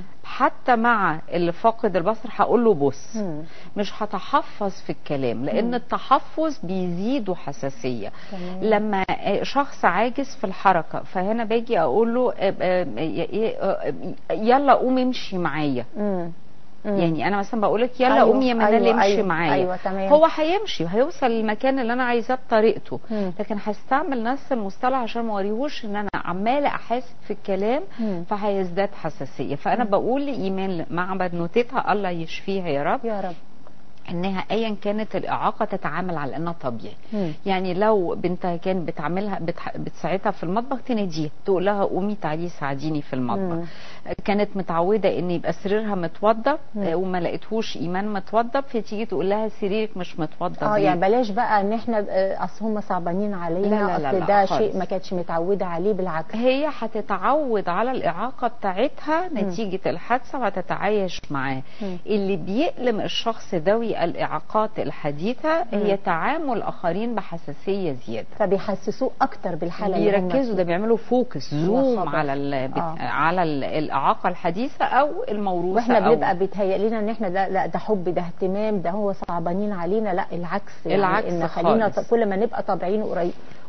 حتى مع اللي فاقد البصر هقول له بص مش هتحفظ في الكلام لان مم. التحفظ بيزيده حساسيه تمام. لما آه، شخص عاجز في الحركه فهنا باجي اقول له آه، آه، إيه، آه، يلا قوم امشي معايا مم. مم. يعني انا مثلا بقول لك يلا أيوة، قوم يا منال أيوة، امشي أيوة، معايا أيوة، تمام. هو هيمشي وهيوصل للمكان اللي انا عايزاه بطريقته مم. لكن هستعمل نفس المصطلح عشان ما اوريهوش ان انا عماله احاسب في الكلام مم. فهيزداد حساسيه فانا بقول لايمان مع بنوتتها الله يشفيها يا رب يا رب انها ايا كانت الاعاقه تتعامل على انها طبيعي مم. يعني لو بنتها كان بتعملها بتح... بتساعدها في المطبخ تناديها تقول لها قومي تعالي ساعديني في المطبخ مم. كانت متعوده ان يبقى سريرها متوضب مم. آه، وما لقيتهوش ايمان متوضب فتيجي تقول لها سريرك مش متوضب اه ليه؟ يعني بلاش بقى ان احنا آه، اصل هم صعبانين علينا لا، لا، لا، اصل لا، ده خالص. شيء ما كانتش متعوده عليه بالعكس هي هتتعود على الإعاقة بتاعتها مم. نتيجة الحادثة وهتتعايش معاه مم. اللي بيألم الشخص ذوي الإعاقات الحديثة هي تعامل آخرين بحساسية زيادة فبيحسسوه اكتر بالحاله اللي هم بيركزوا فيها. ده بيعملوا فوكس يا زوم خبر. على ال... بت... آه. على ال- الإعاقة الحديثة أو الموروثة واحنا أو بنبقى بيتهيأ لنا ان احنا ده لا ده حب ده اهتمام ده هو صعبانين علينا لا العكس يعني العكس ان خلينا خالص. كل ما نبقى طبيعيين قريب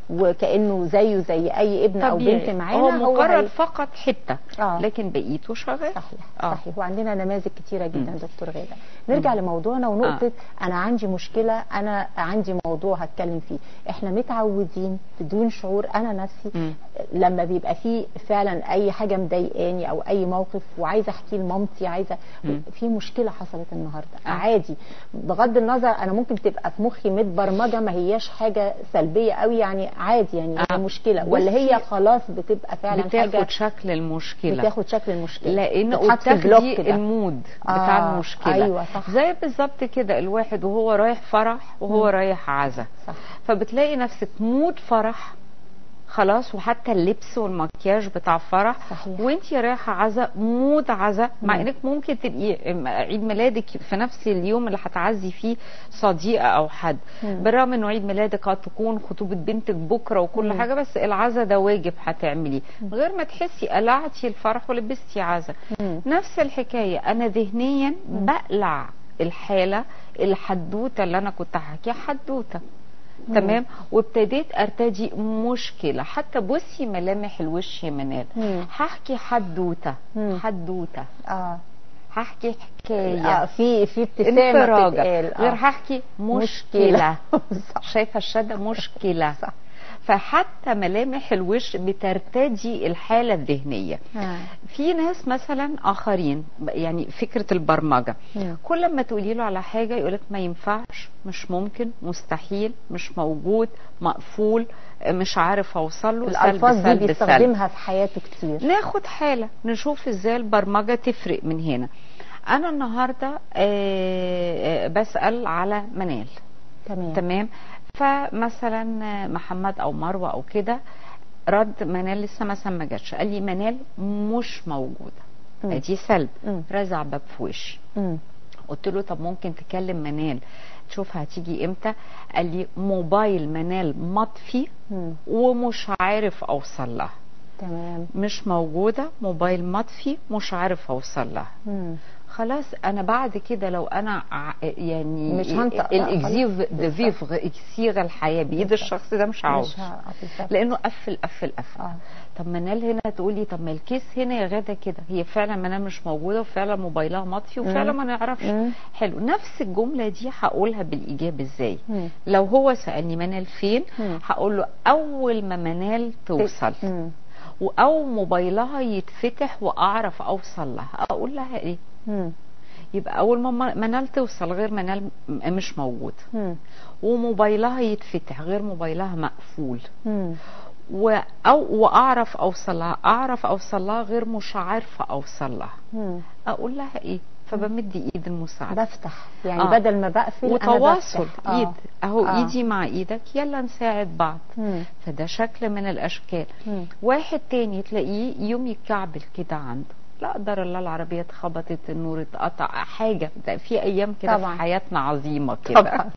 وكانه زيه زي اي ابن او طبيعي. بنت معانا هو مجرد هي- فقط حتة آه. لكن بقيته شغال صحيح آه. صحيح وعندنا نماذج كتيره جدا دكتور غاده نرجع لموضوعنا ونقطه انا عندي مشكله انا عندي موضوع هتكلم فيه احنا متعودين بدون شعور انا نفسي مم. لما بيبقى في فعلا اي حاجه مضايقاني او اي موقف وعايزه احكيه لمامتي عايزه مم. في مشكله حصلت النهارده آه. عادي بغض النظر انا ممكن تبقى في مخي متبرمجه ما هياش حاجه سلبيه قوي يعني عادي يعني آه. هي مشكله ولا بصي، هي خلاص بتبقى فعلا بتاخد حاجه شكل المشكلة بتاخد شكل المشكله لان بتتحط في بلوك وبتاخدي كده. المود آه، بتاع المشكله أيوة، صح. زي بالظبط كده الواحد وهو رايح فرح وهو مم. رايح عزا صح. فبتلاقي نفسك مود فرح خلاص وحتى اللبس والمكياج بتاع فرح صحيح. وانتي رايحه عزا مود عزا مع مم. انك ممكن تبقي عيد ميلادك في نفس اليوم اللي هتعزي فيه صديقه او حد مم. بالرغم انه عيد ميلادك قد تكون خطوبه بنتك بكره وكل مم. حاجه بس العزا ده واجب هتعمليه من غير ما تحسي قلعتي الفرح ولبستي عزا مم. نفس الحكايه انا ذهنيا بقلع الحاله الحدوته اللي انا كنت هحكيها حدوته تمام وابتديت ارتدي مشكله حتى بصي ملامح الوش يا منال مم. هحكي حدوته مم. حدوته اه هحكي حكايه اه في في ابتسامه انفراجه بتتقال غير آه. هحكي مشكلة. مشكله شايفه الشده مشكله فحتى ملامح الوش بترتدي الحاله الذهنيه آه. في ناس مثلا اخرين يعني فكره البرمجه مم. كل ما تقولي له على حاجه يقولك ما ينفعش مش ممكن مستحيل مش موجود مقفول مش عارف اوصل له سلب الالفاظ دي سلب سلب بيستخدمها في حياته كتير ناخد حالة نشوف ازاي البرمجة تفرق من هنا انا النهاردة آه، آه، بسأل على منال تمام تمام فمثلا آه، محمد او مروة او كده رد منال لسه مثلا ما جاتش قال لي منال مش موجودة مم. ادي سلب مم. رزع باب في وشي مم. قلت له طب ممكن تكلم منال تشوف هتيجي امتى قال لي موبايل منال مطفي مم. ومش عارف اوصل لها تمام مش موجودة موبايل مطفي مش عارف اوصل لها مم. خلاص انا بعد كده لو انا ع- يعني مش هنطق بقى الاكزيف خلاص. دو فيفغ اكسير الحياه بايد الشخص ده مش عاوز مش ه- بالظبط. لانه قفل قفل قفل آه. طب منال هنا تقولي طب ما الكيس هنا يا غاده كده هي فعلا منال مش موجوده وفعلا موبايلها مطفي وفعلا مم. ما نعرفش مم. حلو نفس الجمله دي هقولها بالايجاب ازاي مم. لو هو سالني منال فين مم. هقول له اول ما منال توصل مم. و- او موبايلها يتفتح واعرف اوصل لها اقول لها ايه مم. يبقى اول ما م- منال توصل غير منال م- مش موجود مم. وموبايلها يتفتح غير موبايلها مقفول مم. و او واعرف اوصل لها اعرف اوصل لها غير مش عارفه اوصل لها مم. اقول لها ايه فبمد ايد المساعده بفتح يعني آه. بدل ما بقفل أنا وتواصل بفتح. ايد اهو آه. ايدي مع ايدك يلا نساعد بعض مم. فده شكل من الاشكال مم. واحد تاني تلاقيه يوم يتكعبل كده عنده لا قدر الله العربية اتخبطت النور اتقطع حاجة ده في أيام كده طبعاً. في حياتنا عظيمة كده طبعاً.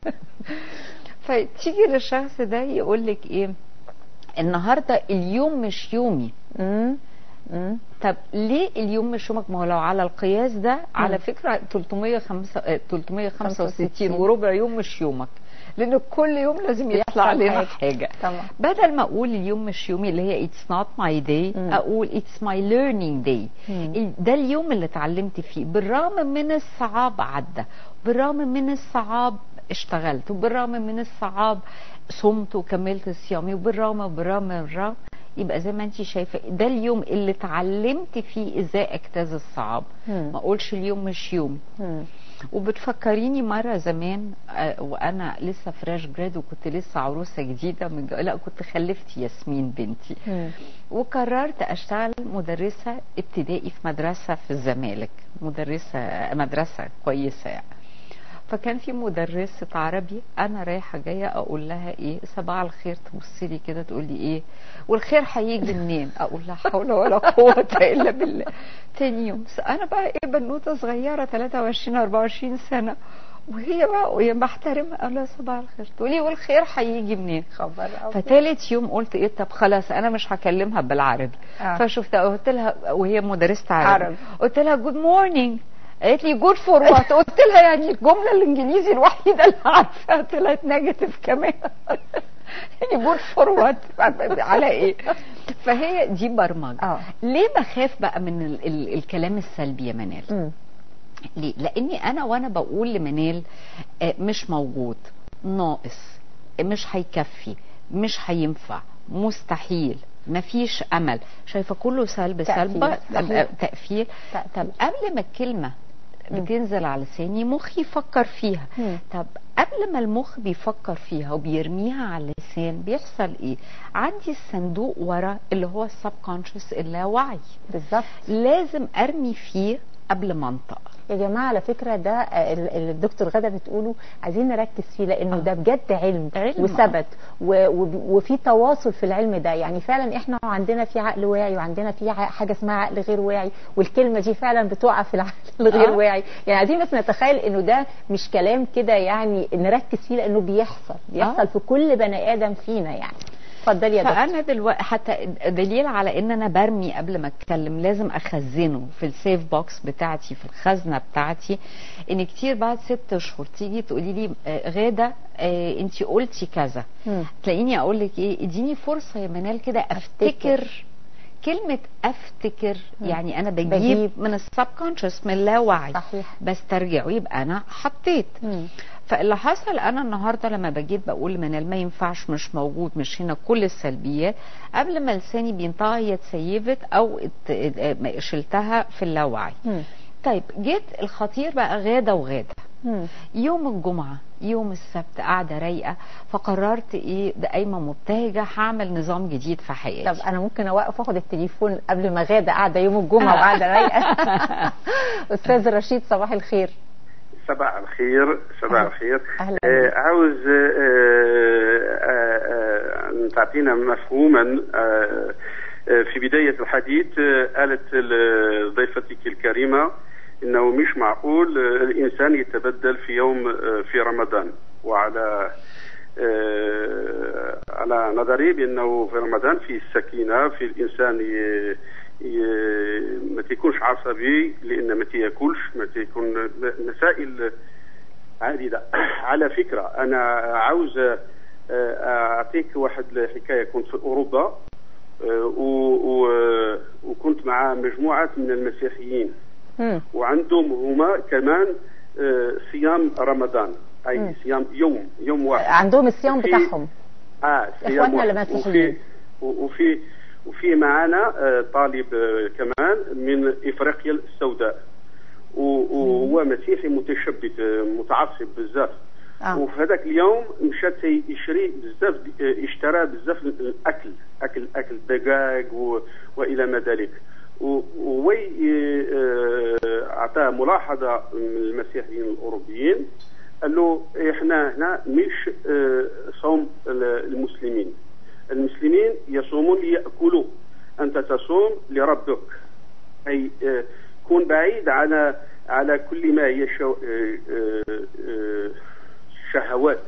فتيجي للشخص ده يقول لك إيه النهاردة اليوم مش يومي مم. مم. طب ليه اليوم مش يومك ما هو لو على القياس ده على مم. فكرة 305 آه، 365 65. وربع يوم مش يومك لان كل يوم لازم يطلع يحصل علينا حاجة. حاجة طبعا بدل ما اقول اليوم مش يومي اللي هي it's not my day مم. اقول it's my learning day مم. ال- ده اليوم اللي اتعلمت فيه بالرغم من الصعاب عدى بالرغم من الصعاب اشتغلت وبالرغم من الصعاب صمت وكملت صيامي وبالرغم وبالرغم بالرغم يبقى زي ما انت شايفه ده اليوم اللي اتعلمت فيه ازاي اجتاز الصعاب مم. ما اقولش اليوم مش يومي مم. وبتفكريني مرة زمان آه، وأنا لسه فريش جراد وكنت لسه عروسة جديدة من جو... لا كنت خلفت ياسمين بنتي مم. وقررت أشتغل مدرسة ابتدائي في مدرسة في الزمالك مدرسة مدرسة كويسة يعني فكان في مدرسة عربي أنا رايحة جاية أقول لها إيه صباح الخير تبص لي كده تقول لي إيه والخير هيجي منين أقول لها حول ولا قوة إلا بالله تاني يوم أنا بقى إيه بنوتة صغيرة 23 24 سنة وهي بقى وهي بحترمها اقول لها صباح الخير تقولي والخير هيجي منين خبر أبيض. فتالت يوم قلت ايه طب خلاص انا مش هكلمها بالعربي آه. فشفتها قلت لها وهي مدرسة عربي, عربي. قلت لها جود مورنينج قالت لي جود فور وات قلت لها يعني الجمله الانجليزي الوحيده اللي عارفاها طلعت نيجاتيف كمان يعني جود فور وات على ايه فهي دي برمجه اه ليه بخاف بقى من ال ال الكلام السلبي يا منال مم. ليه لاني انا وانا بقول لمنال آه، مش موجود ناقص مش هيكفي مش هينفع مستحيل مفيش امل شايفه كله سلب سلب تقفيل. تقفيل تقفيل. طب قبل ما الكلمه بتنزل على لساني مخي يفكر فيها مم. طب قبل ما المخ بيفكر فيها وبيرميها على اللسان بيحصل ايه عندي الصندوق ورا اللي هو السب كونشس اللاوعي بالظبط لازم ارمي فيه قبل ما انطق يا جماعه على فكره ده آه، ال- اللي الدكتور غدا بتقوله عايزين نركز فيه لانه ده بجد علم, علم، وثبت و- وب- وفي تواصل في العلم ده يعني فعلا احنا عندنا في عقل واعي وعندنا في ع- حاجه اسمها عقل غير واعي والكلمه دي فعلا بتقع في العقل الغير آه. واعي يعني عايزين بس نتخيل انه ده مش كلام كده يعني نركز فيه لانه بيحصل بيحصل آه. في كل بني ادم فينا يعني اتفضلي يا دكتور فانا دلوقتي حتى دليل على ان انا برمي قبل ما اتكلم لازم اخزنه في السيف بوكس بتاعتي في الخزنه بتاعتي ان كتير بعد ست اشهر تيجي تقولي لي آه، غاده آه انت قلتي كذا مم. تلاقيني اقول لك ايه اديني فرصه يا منال كده افتكر كلمة افتكر مم. يعني انا بجيب, بجيب. من السب كونشس من اللاوعي صحيح بسترجعه يبقى انا حطيت مم. فاللي حصل انا النهارده لما بجيت بقول لمنال ما ينفعش مش موجود مش هنا كل السلبيات قبل ما لساني بينطقها هي اتسيفت او ات- ات- شلتها في اللاوعي مم. طيب جيت الخطير بقى غاده وغاده مم. يوم الجمعة يوم السبت قاعدة رايقة فقررت ايه ده قايمة مبتهجة هعمل نظام جديد في حياتي طب انا ممكن اوقف واخد التليفون قبل ما غاده قاعده يوم الجمعه وقاعده رايقه استاذ رشيد صباح الخير صباح الخير صباح الخير أهلا آه عاوز آه آه آه تعطينا مفهوما آه آه في بداية الحديث آه قالت ل- ضيفتك الكريمة انه مش معقول آه الانسان يتبدل في يوم آه في رمضان وعلى آه على نظري بانه في رمضان في السكينه في الانسان ي... ي... ما تيكونش عصبي لان ما تياكلش ما تيكون مسائل عديده على فكره انا عاوز آه، اعطيك واحد الحكايه كنت في اوروبا آه، و... و... وكنت مع مجموعه من المسيحيين مم. وعندهم هما كمان آه، صيام رمضان اي مم. صيام يوم يوم واحد عندهم الصيام وفي- بتاعهم اه صيام إخواتنا واحد. المسيحيين. وفي و- وفي وفي معنا آه، طالب آه، كمان من افريقيا السوداء و- وهو مسيحي متشبث آه، متعصب بزاف آه. وفي هذاك اليوم مشات يشري بزاف آه، اشترى بزاف الاكل اكل اكل دجاج و... والى ما ذلك و- وهو ي- آه، اعطاه ملاحظه من المسيحيين الاوروبيين قال له احنا هنا مش آه، صوم ال- المسلمين المسلمين يصومون ليأكلوا أنت تصوم لربك أي آه، كون بعيد على على كل ما هي شو- آه، آه، آه، شهوات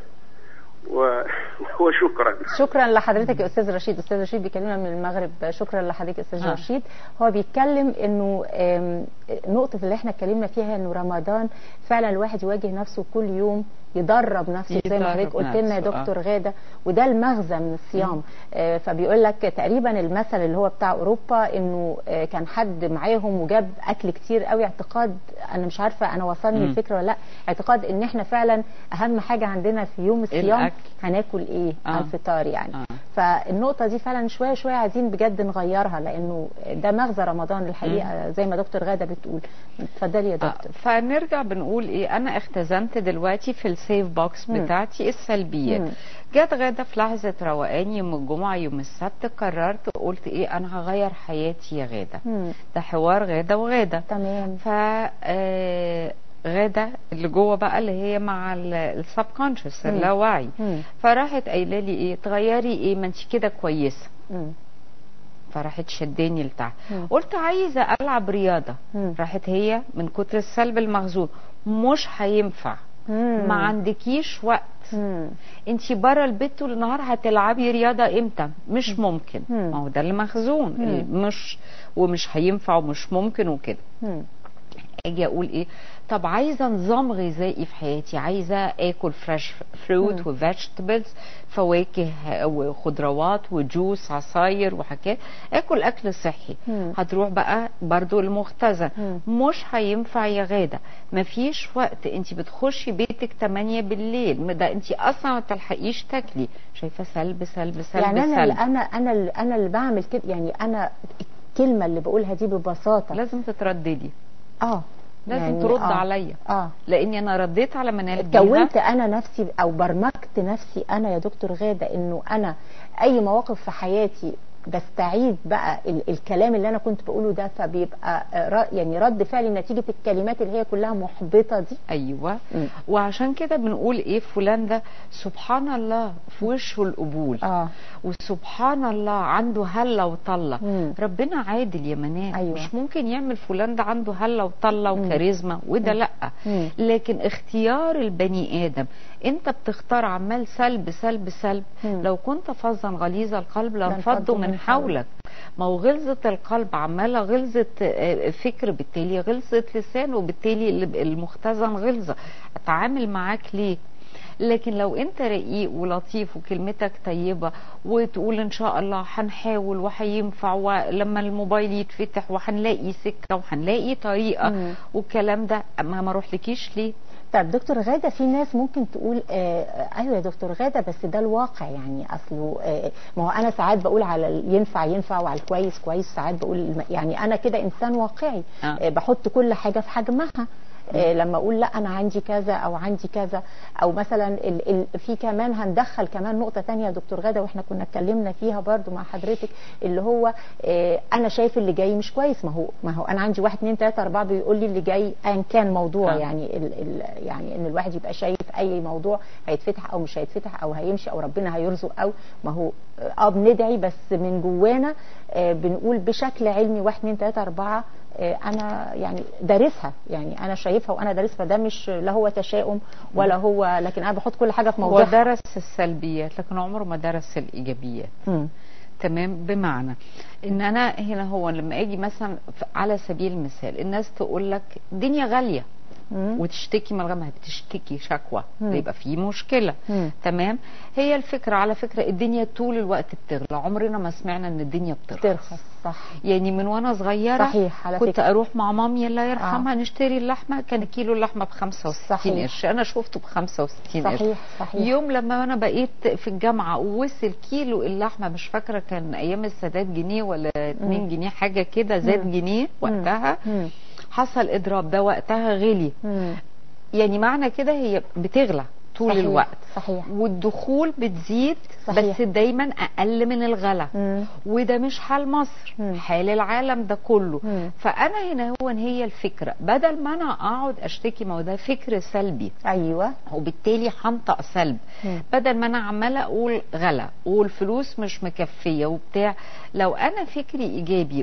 و- وشكرا شكرا لحضرتك يا استاذ رشيد استاذ رشيد بيكلمنا من المغرب شكرا لحضرتك يا استاذ آه. رشيد هو بيتكلم انه آم، نقطه اللي احنا اتكلمنا فيها انه رمضان فعلا الواحد يواجه نفسه كل يوم يدرب نفسه زي ما يدرب حضرتك قلت لنا يا نفسه، آه. دكتور غاده وده المغزى من الصيام آه، فبيقول لك تقريبا المثل اللي هو بتاع اوروبا انه آه، كان حد معاهم وجاب اكل كتير قوي اعتقاد انا مش عارفه انا وصلني مم. الفكره ولا لا اعتقاد ان احنا فعلا اهم حاجه عندنا في يوم الصيام الأكل. هناكل ايه آه. على الفطار يعني آه. فالنقطه دي فعلا شويه شويه عايزين بجد نغيرها لانه ده مغزى رمضان الحقيقه زي ما دكتور غاده بتقول اتفضلي يا آه، دكتور فنرجع بنقول ايه انا اختزنت دلوقتي في السيف بوكس مم. بتاعتي السلبيات مم. جت غاده في لحظه روقان يوم الجمعه يوم السبت قررت قلت ايه انا هغير حياتي يا غاده مم. ده حوار غاده وغاده تمام ف آه، غاده اللي جوه بقى اللي هي مع السب كونشس مم. اللاوعي مم. فراحت قايله لي ايه تغيري ايه ما انت كده كويسه مم. فراحت شداني لتحت مم. قلت عايزه العب رياضه مم. راحت هي من كتر السلب المخزون مش هينفع مم. ما عندكيش وقت مم. انت بره البيت طول النهار هتلعبي رياضه امتى مش ممكن مم. ما هو ده اللي مخزون مم. اللي مش ومش هينفع ومش ممكن وكده مم. اجي اقول ايه طب عايزه نظام غذائي في حياتي عايزه اكل فريش فروت مم. وفيجيتابلز فواكه وخضروات وجوس عصاير وحاجات اكل اكل صحي مم. هتروح بقى برضو المختزن مم. مش هينفع يا غاده مفيش وقت انت بتخشي بيتك 8 بالليل ده انت اصلا ما تلحقيش تاكلي شايفه سلب سلب سلب يعني انا سلب اللي انا انا اللي انا اللي بعمل كده يعني انا الكلمه اللي بقولها دي ببساطه لازم تترددي اه لازم يعني ترد آه. عليا اه لاني انا رديت على منال بيها. كونت انا نفسي او برمجت نفسي انا يا دكتور غاده انه انا اي مواقف في حياتي بستعيد بقى ال الكلام اللي انا كنت بقوله ده فبيبقى آه، ر- يعني رد فعلي نتيجه الكلمات اللي هي كلها محبطه دي ايوه مم. وعشان كده بنقول ايه فلان ده سبحان الله في وشه القبول اه وسبحان الله عنده هله وطله مم. ربنا عادل يا منال أيوة. مش ممكن يعمل فلان ده عنده هله وطله وكاريزما وده لا مم. لكن اختيار البني ادم انت بتختار عمال سلب سلب سلب مم. لو كنت فظا غليظ القلب لانفضوا لانفضوا من من حولك. حولك ما هو غلظة القلب عمالة غلظة آه، فكر بالتالي غلظة لسان وبالتالي ال- المختزن غلظة اتعامل معاك ليه لكن لو انت رقيق ولطيف وكلمتك طيبه وتقول ان شاء الله هنحاول وهينفع ولما الموبايل يتفتح وهنلاقي سكه وهنلاقي طريقه مم. والكلام ده ما ما اروحلكيش ليه طب دكتور غاده في ناس ممكن تقول آه ايوه يا دكتور غاده بس ده الواقع يعني اصله آه ما هو انا ساعات بقول على ال- ينفع ينفع وعلى الكويس كويس ساعات بقول الم- يعني انا كده انسان واقعي آه. آه بحط كل حاجه في حجمها آه لما اقول لا انا عندي كذا او عندي كذا او مثلا ال ال في كمان هندخل كمان نقطه تانية يا دكتور غاده واحنا كنا اتكلمنا فيها برضو مع حضرتك اللي هو آه انا شايف اللي جاي مش كويس ما هو ما هو انا عندي واحد اتنين تلاته اربعه بيقول لي اللي جاي ايا كان موضوع آه. يعني ال ال يعني ان الواحد يبقى شايف اي موضوع هيتفتح او مش هيتفتح او هيمشي او ربنا هيرزق او ما هو اه بندعي بس من جوانا آه بنقول بشكل علمي واحد اتنين تلاته اربعه آه انا يعني دارسها يعني انا شايفها وانا دارسها ده مش لا هو تشاؤم ولا هو لكن انا بحط كل حاجه في هو موضوعها درس السلبيات لكن عمره ما درس الايجابيات مم. تمام بمعنى ان انا هنا هو لما اجي مثلا ف- على سبيل المثال الناس تقول لك الدنيا غاليه مم. وتشتكي من الغلا ما هي بتشتكي شكوى مم. يبقى في مشكله مم. تمام هي الفكره على فكره الدنيا طول الوقت بتغلى عمرنا ما سمعنا ان الدنيا بترخص ترخص صح يعني من وانا صغيره صحيح، على كنت فكرة. اروح مع مامي الله يرحمها نشتري اللحمه كان كيلو اللحمه ب 65 صحيح. قرش انا شفته ب 65 قرش صحيح صحيح يوم لما انا بقيت في الجامعه ووصل كيلو اللحمه مش فاكره كان ايام السادات جنيه ولا 2 مم. جنيه حاجه كده زاد مم. جنيه وقتها مم. حصل اضراب ده وقتها غلي مم. يعني معنى كده هي بتغلى طول صحيح، الوقت صحيح والدخول بتزيد صحيح. بس دايما اقل من الغلا مم. وده مش حال مصر مم. حال العالم ده كله مم. فانا هنا هو هي الفكره بدل ما انا اقعد اشتكي ما هو ده فكر سلبي ايوه وبالتالي هنطق سلب مم. بدل ما انا عماله اقول غلا والفلوس مش مكفيه وبتاع لو انا فكري ايجابي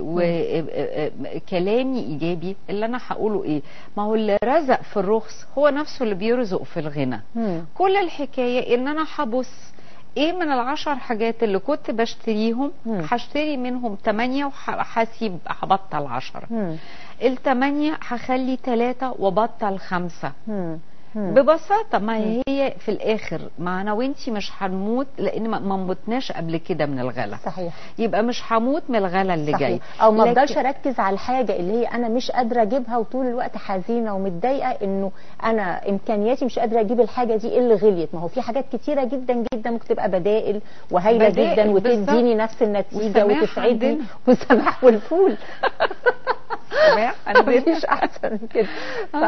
وكلامي ايجابي اللي انا هقوله ايه ما هو اللي رزق في الرخص هو نفسه اللي بيرزق في الغنى مم. كل الحكايه ان انا هبص ايه من العشر حاجات اللي كنت بشتريهم مم. هشتري منهم تمانية وهسيب هبطل عشرة مم. التمانية هخلي تلاتة وبطل خمسة مم. مم. ببساطة ما هي في الآخر ما أنا وإنتي مش هنموت لأن ما- ما متناش قبل كده من الغلا صحيح يبقى مش هموت من الغلا اللي صحيح. جاي او ما لكن- افضلش اركز على الحاجه اللي هي انا مش قادره اجيبها وطول الوقت حزينه ومتضايقه انه انا امكانياتي مش قادره اجيب الحاجه دي إيه اللي غليت ما هو في حاجات كتيره جدا جدا ممكن تبقى بدائل وهايله بدائل جدا وتديني بالظبط. نفس النتيجه والسماح وتسعدني عندنا. والسماح والفول سماح عندنا. مفيش احسن من كده ف...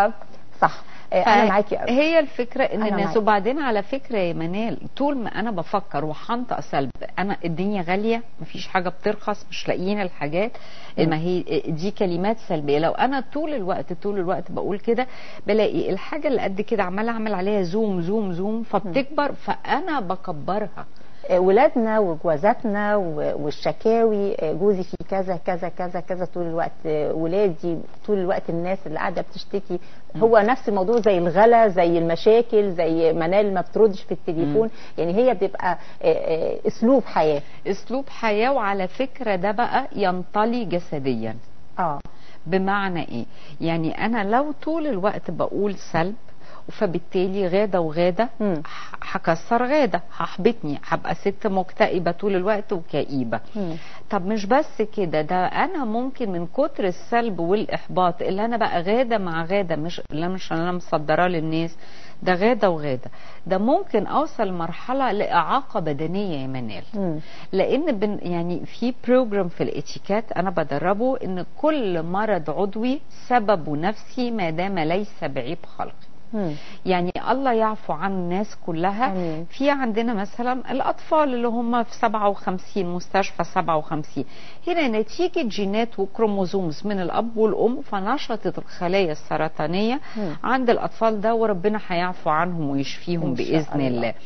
صح آه، انا معاكي قوي هي الفكره ان أنا الناس معاكي. وبعدين على فكره يا منال طول ما انا بفكر وهنطق سلب انا الدنيا غاليه مفيش حاجه بترخص مش لاقيين الحاجات مم. ما هي دي كلمات سلبيه لو انا طول الوقت طول الوقت بقول كده بلاقي الحاجه اللي قد كده عماله اعمل عليها زوم زوم زوم فبتكبر فانا بكبرها آه، ولادنا وجوازاتنا و- والشكاوي آه، جوزي في كذا كذا كذا كذا طول الوقت آه، ولادي طول الوقت الناس اللي قاعده بتشتكي هو نفس الموضوع زي الغلا زي المشاكل زي منال ما بتردش في التليفون يعني هي بتبقى آه، آه، اسلوب حياه اسلوب حياه وعلى فكره ده بقى ينطلي جسديا اه بمعنى ايه يعني انا لو طول الوقت بقول سلب فبالتالي غاده وغاده مم. ح- هكسر غاده هحبطني هبقى ست مكتئبه طول الوقت وكئيبه مم. طب مش بس كده ده انا ممكن من كتر السلب والاحباط اللي انا بقى غاده مع غاده مش لا مش انا مصدراه للناس ده غاده وغاده ده ممكن اوصل مرحله لاعاقه بدنيه يا منال مم. لان بن يعني في بروجرام في الاتيكات انا بدربه ان كل مرض عضوي سببه نفسي ما دام ليس بعيب خلقي مم. يعني الله يعفو عن الناس كلها آمين. في عندنا مثلا الاطفال اللي هم في 57 مستشفى 57 هنا نتيجه جينات وكروموزومز من الاب والام فنشطت الخلايا السرطانيه مم. عند الاطفال ده وربنا هيعفو عنهم ويشفيهم إن شاء باذن الله. الله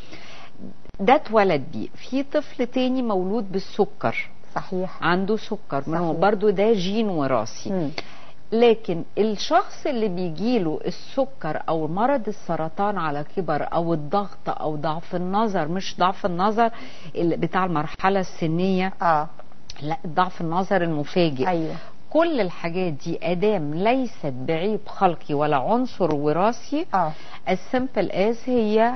ده اتولد بيه في طفل تاني مولود بالسكر صحيح عنده سكر من هو صحيح. برضو ده جين وراثي مم. لكن الشخص اللي بيجيله السكر او مرض السرطان على كبر او الضغط او ضعف النظر مش ضعف النظر اللي بتاع المرحله السنيه اه لا ضعف النظر المفاجئ ايوه كل الحاجات دي ادام ليست بعيب خلقي ولا عنصر وراثي اه السمبل اس هي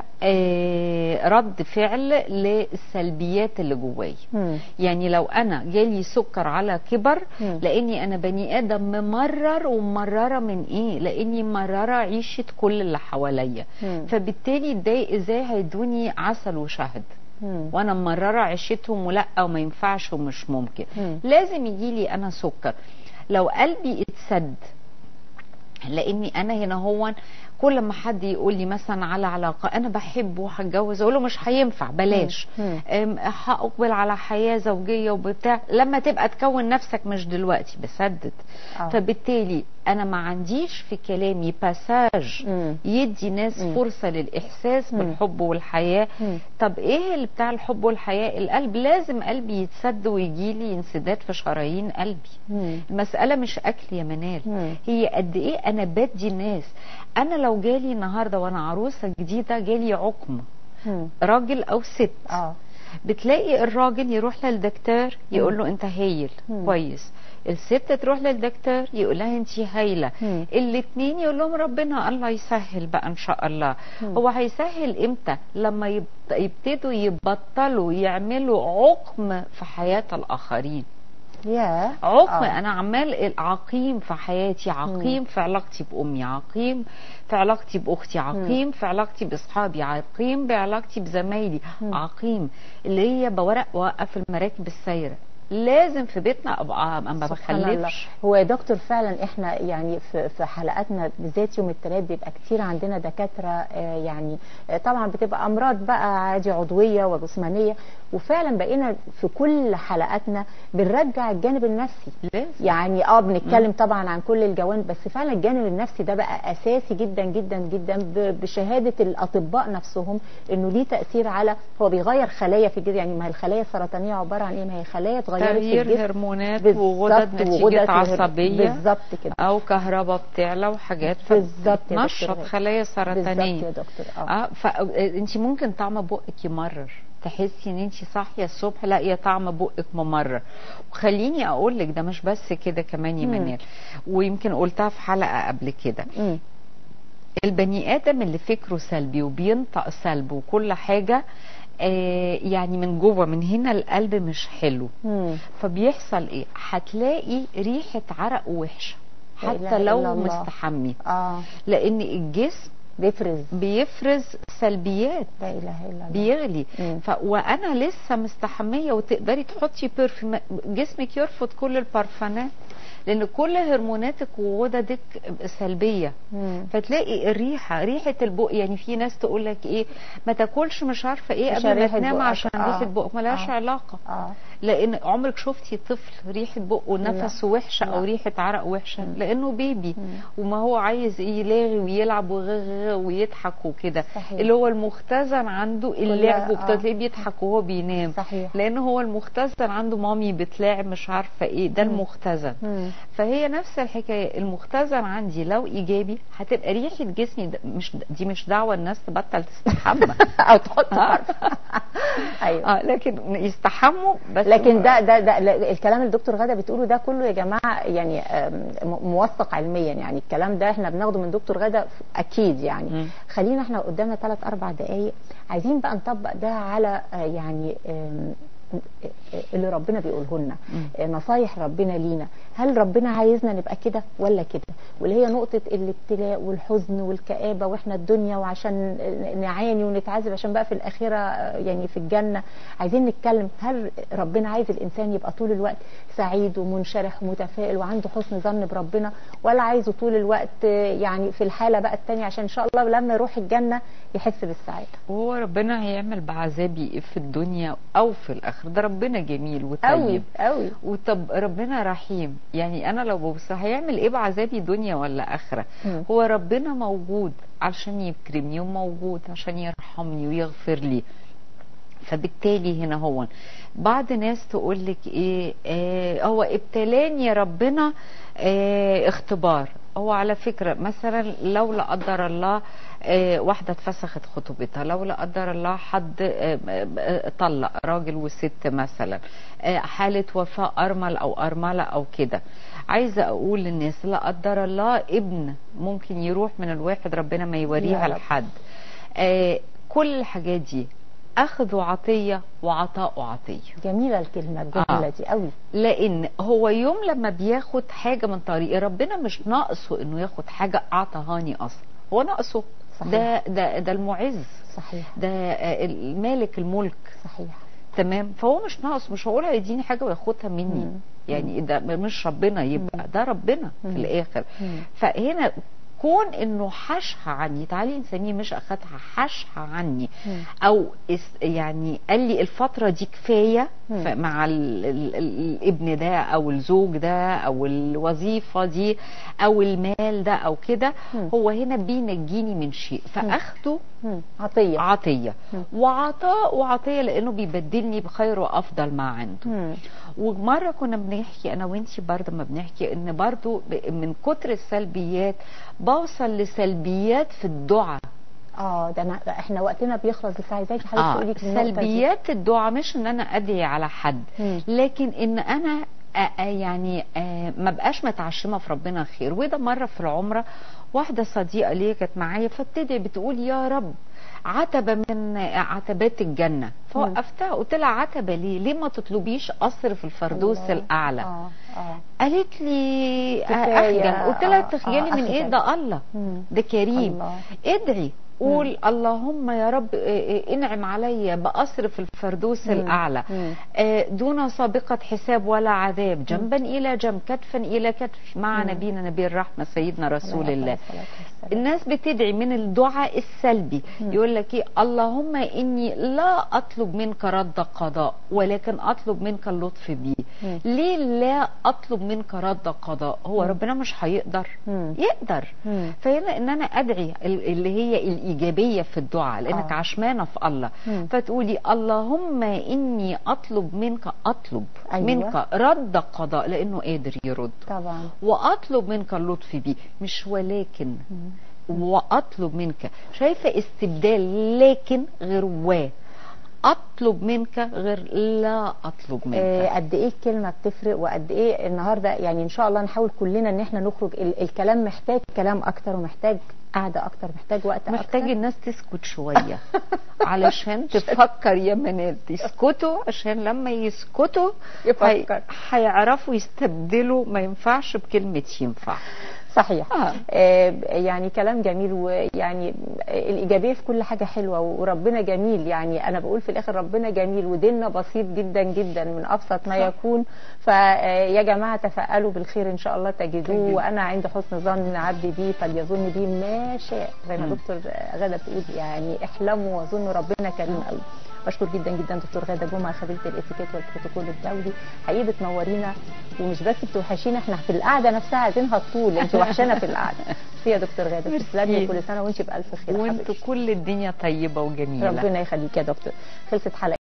آه رد فعل للسلبيات اللي جوايا مم. يعني لو انا جالي سكر على كبر مم. لاني انا بني ادم ممرر وممرره من ايه لاني ممرره عيشه كل اللي حواليا مم. فبالتالي ده ازاي هيدوني عسل وشهد مم. وانا ممرره عيشتهم ولا وما ينفعش ومش ممكن مم. لازم يجي لي انا سكر لو قلبي اتسد لاني انا هنا هو كل ما حد يقول لي مثلا على علاقه انا بحبه وهتجوز اقول له مش هينفع بلاش مم. أم، هقبل على حياه زوجيه وبتاع لما تبقى تكون نفسك مش دلوقتي بسدد آه. فبالتالي انا ما عنديش في كلامي باساج مم. يدي ناس مم. فرصه للاحساس مم. بالحب والحياه مم. طب ايه اللي بتاع الحب والحياه القلب لازم قلبي يتسد ويجي لي انسداد في شرايين قلبي مم. المسألة مش أكل يا منال مم. هي قد إيه أنا بدي الناس أنا لو جالي النهاردة وأنا عروسة جديدة جالي عقم مم. راجل أو ست اه بتلاقي الراجل يروح للدكتور يقول له أنت هايل مم. كويس الست تروح للدكتور يقول لها انت هايله الاثنين يقول لهم ربنا الله يسهل بقى ان شاء الله مم. هو هيسهل امتى لما يب- يبتدوا يبطلوا يعملوا عقم في حياه الاخرين يا عقم آه. انا عمال عقيم في حياتي عقيم في علاقتي بامي عقيم في علاقتي باختي عقيم في علاقتي باصحابي عقيم بعلاقتي بزمايلي عقيم اللي هي بورق وقف المراكب السايره لازم في بيتنا ابقى ما سبحان الله. بخلفش هو يا دكتور فعلا احنا يعني في في حلقاتنا بالذات يوم الثلاث بيبقى كتير عندنا دكاتره آه، يعني آه، طبعا بتبقى امراض بقى عادي عضويه وجسمانيه وفعلا بقينا في كل حلقاتنا بنرجع الجانب النفسي يعني اه بنتكلم طبعا عن كل الجوانب بس فعلا الجانب النفسي ده بقى اساسي جدا جدا جدا ب- بشهاده الاطباء نفسهم انه ليه تاثير على هو بيغير خلايا في الجسم يعني ما هي الخلايا السرطانيه عباره عن ايه ما هي خلايا اتغيرت في تغيير الجسم هرمونات بالظبط، وغدد نتيجة وغدد عصبية بالظبط كده أو كهرباء بتعلى وحاجات بالظبط يا دكتور نشط غادة. خلايا سرطانية بالظبط يا دكتور اه اه فانت ممكن طعم بقك يمرر تحسي ان انت صاحيه الصبح لاقيه طعم بقك ممرر وخليني اقول لك ده مش بس كده كمان يا مم. منال ويمكن قلتها في حلقه قبل كده مم. البني ادم اللي فكره سلبي وبينطق سلب وكل حاجه آه يعني من جوه من هنا القلب مش حلو مم. فبيحصل ايه هتلاقي ريحه عرق وحشه لا إله حتى لو إلا الله. مستحمي اه لان الجسم بيفرز بيفرز سلبيات لا اله الا الله بيغلي مم. ف... وانا لسه مستحميه وتقدري تحطي برفيوم جسمك يرفض كل البرفانات لان كل هرموناتك وغددك سلبيه مم. فتلاقي الريحه ريحه البق يعني في ناس تقول لك ايه ما تاكلش مش عارفه ايه عشان قبل ما ريحة تنام بقك. عشان آه. ريحه بقك ملهاش آه. علاقه اه لان عمرك شفتي طفل ريحه بقه نفسه وحشه او لا. ريحه عرق وحشه لانه بيبي وما هو عايز يلاغي ويلعب وغغغ ويضحك وكده صحيح. اللي هو المختزن عنده اللعب آه. وبتلاقيه بيضحك وهو بينام صحيح. لان هو المختزن عنده مامي بتلاعب مش عارفه ايه ده المختزن مم. فهي نفس الحكايه المختزن عندي لو ايجابي هتبقى ريحه جسمي ده مش دي مش دعوه الناس تبطل تستحمى او تحط آه. ايوه اه لكن يستحموا بس لكن ده ده ده لا، الكلام اللي الدكتور غاده بتقوله ده كله يا جماعه يعني آم، م- موثق علميا يعني الكلام ده احنا بناخده من دكتور غاده ف- اكيد يعني مم. خلينا احنا قدامنا ثلاث اربع دقائق عايزين بقى نطبق ده على آه، يعني آم، اللي ربنا بيقوله لنا آه، نصايح ربنا لينا هل ربنا عايزنا نبقى كده ولا كده واللي هي نقطة الابتلاء والحزن والكآبة واحنا الدنيا وعشان نعاني ونتعذب عشان بقى في الآخرة آه، يعني في الجنة عايزين نتكلم هل ربنا عايز الإنسان يبقى طول الوقت سعيد ومنشرح ومتفائل وعنده حسن ظن بربنا ولا عايزه طول الوقت آه، يعني في الحالة بقى التانية عشان إن شاء الله لما يروح الجنة يحس بالسعادة وهو ربنا هيعمل بعذابي ايه في الدنيا او في الاخره ده ربنا جميل وطيب قوي قوي وطب ربنا رحيم يعني انا لو ببص هيعمل ايه بعذابي دنيا ولا اخره مم. هو ربنا موجود عشان يكرمني وموجود عشان يرحمني ويغفر لي فبالتالي هنا هو بعض ناس تقول لك ايه آه هو ابتلاني يا ربنا آه اختبار هو على فكرة مثلا لو لا قدر الله آه واحدة اتفسخت خطوبتها لو لا قدر الله حد آه آه طلق راجل وست مثلا آه حالة وفاة أرمل أو أرملة أو كده عايزة أقول للناس لا قدر الله ابن ممكن يروح من الواحد ربنا ما يا يوريها رب. لحد آه كل الحاجات دي أخذ عطية وعطاء عطية جميلة الكلمة الجملة آه. دي قوي لان هو يوم لما بياخد حاجه من طريق ربنا مش ناقصه انه ياخد حاجه اعطاهاني اصلا هو ناقصه صحيح. ده ده ده المعز صحيح ده آه، المالك الملك صحيح تمام فهو مش ناقص مش هقول هيديني حاجه وياخدها مني مم. يعني ده مش ربنا يبقى ده ربنا في مم. الاخر مم. فهنا كون انه حشها عني تعالي نسميه مش اخدها حشها عني مم. او اس يعني قال لي الفتره دي كفايه مم. ف- مع ال ال ال الابن ده او الزوج ده او الوظيفه دي او المال ده او كده مم. هو هنا بينجيني من شيء فاخده مم. عطية عطيه مم. وعطاء وعطيه لانه بيبدلني بخير وافضل ما عنده مم. ومره كنا بنحكي انا وانتي برضه ما بنحكي ان برضه ب- من كتر السلبيات بوصل لسلبيات في الدعاء اه ده أنا احنا وقتنا بيخلص بس عايزاكي حضرتك اه تقولي في النقطة دي. سلبيات الدعاء مش ان انا ادعي على حد مم. لكن ان انا آه آه يعني آه ما بقاش متعشمه في ربنا خير وده مره في العمره واحده صديقه ليا كانت معايا فبتدعي بتقول يا رب عتبه من عتبات الجنه فوقفتها قلت لها عتبه ليه؟ ليه ما تطلبيش قصر في الفردوس الله. الاعلى؟ اه اه قالت لي كفاية. اخجل قلت لها آه، تخجلي آه، من ايه أخجل. ده الله ده كريم الله. ادعي قول اللهم يا رب آه، آه، انعم علي بقصر في الفردوس مم. الاعلى مم. آه، دون سابقة حساب ولا عذاب جنبا إلى جنب كتفا إلى كتف مع مم. نبينا نبي الرحمة سيدنا رسول عليه الله الصلاة والسلام. الناس بتدعي من الدعاء السلبي يقول لك ايه اللهم اني لا اطلب منك رد قضاء ولكن اطلب منك اللطف بي مم. ليه لا اطلب منك رد قضاء هو مم. ربنا مش هيقدر مم. يقدر مم. فهنا ان انا ادعي ال- اللي هي الايجابيه في الدعاء لانك آه. عشمانه في الله مم. فتقولي اللهم اني اطلب منك اطلب أيوة. منك رد قضاء لانه قادر يرد طبعا واطلب منك اللطف بيه مش ولكن واطلب منك شايفه استبدال لكن غير و اطلب منك غير لا اطلب منك آه، قد ايه الكلمه بتفرق وقد ايه النهارده يعني ان شاء الله نحاول كلنا ان احنا نخرج ال- الكلام محتاج كلام اكتر ومحتاج قعده اكتر محتاج وقت محتاج اكتر الناس تسكت شويه علشان تفكر يا بنات يسكتوا عشان لما يسكتوا يفكر. هي- هيعرفوا يستبدلوا ما ينفعش بكلمه ينفع صحيح آه. آه يعني كلام جميل ويعني الإيجابية في كل حاجة حلوة وربنا جميل يعني أنا بقول في الآخر ربنا جميل وديننا بسيط جدا جدا من أبسط ما صح. يكون فيا جماعة تفائلوا بالخير إن شاء الله تجدوه تجدوه. وأنا عند حسن ظن عبدي بيه فليظن بيه ما شاء زي ما مم. دكتور غادة بتقول يعني احلموا وظنوا ربنا كريم قوي بشكر جدا جدا دكتور غاده جمعه خبيره الاتيكيت والبروتوكول الدولي حقيقي بتنورينا ومش بس بتوحشينا احنا في القعده نفسها عايزينها طول انت وحشانا في القعده ميرسي يا دكتور غاده تسلمي ميرسي. كل سنه وانت بالف خير وانتوا حبيبتي. كل الدنيا طيبه وجميله ربنا يخليك يا دكتور خلصت حلقه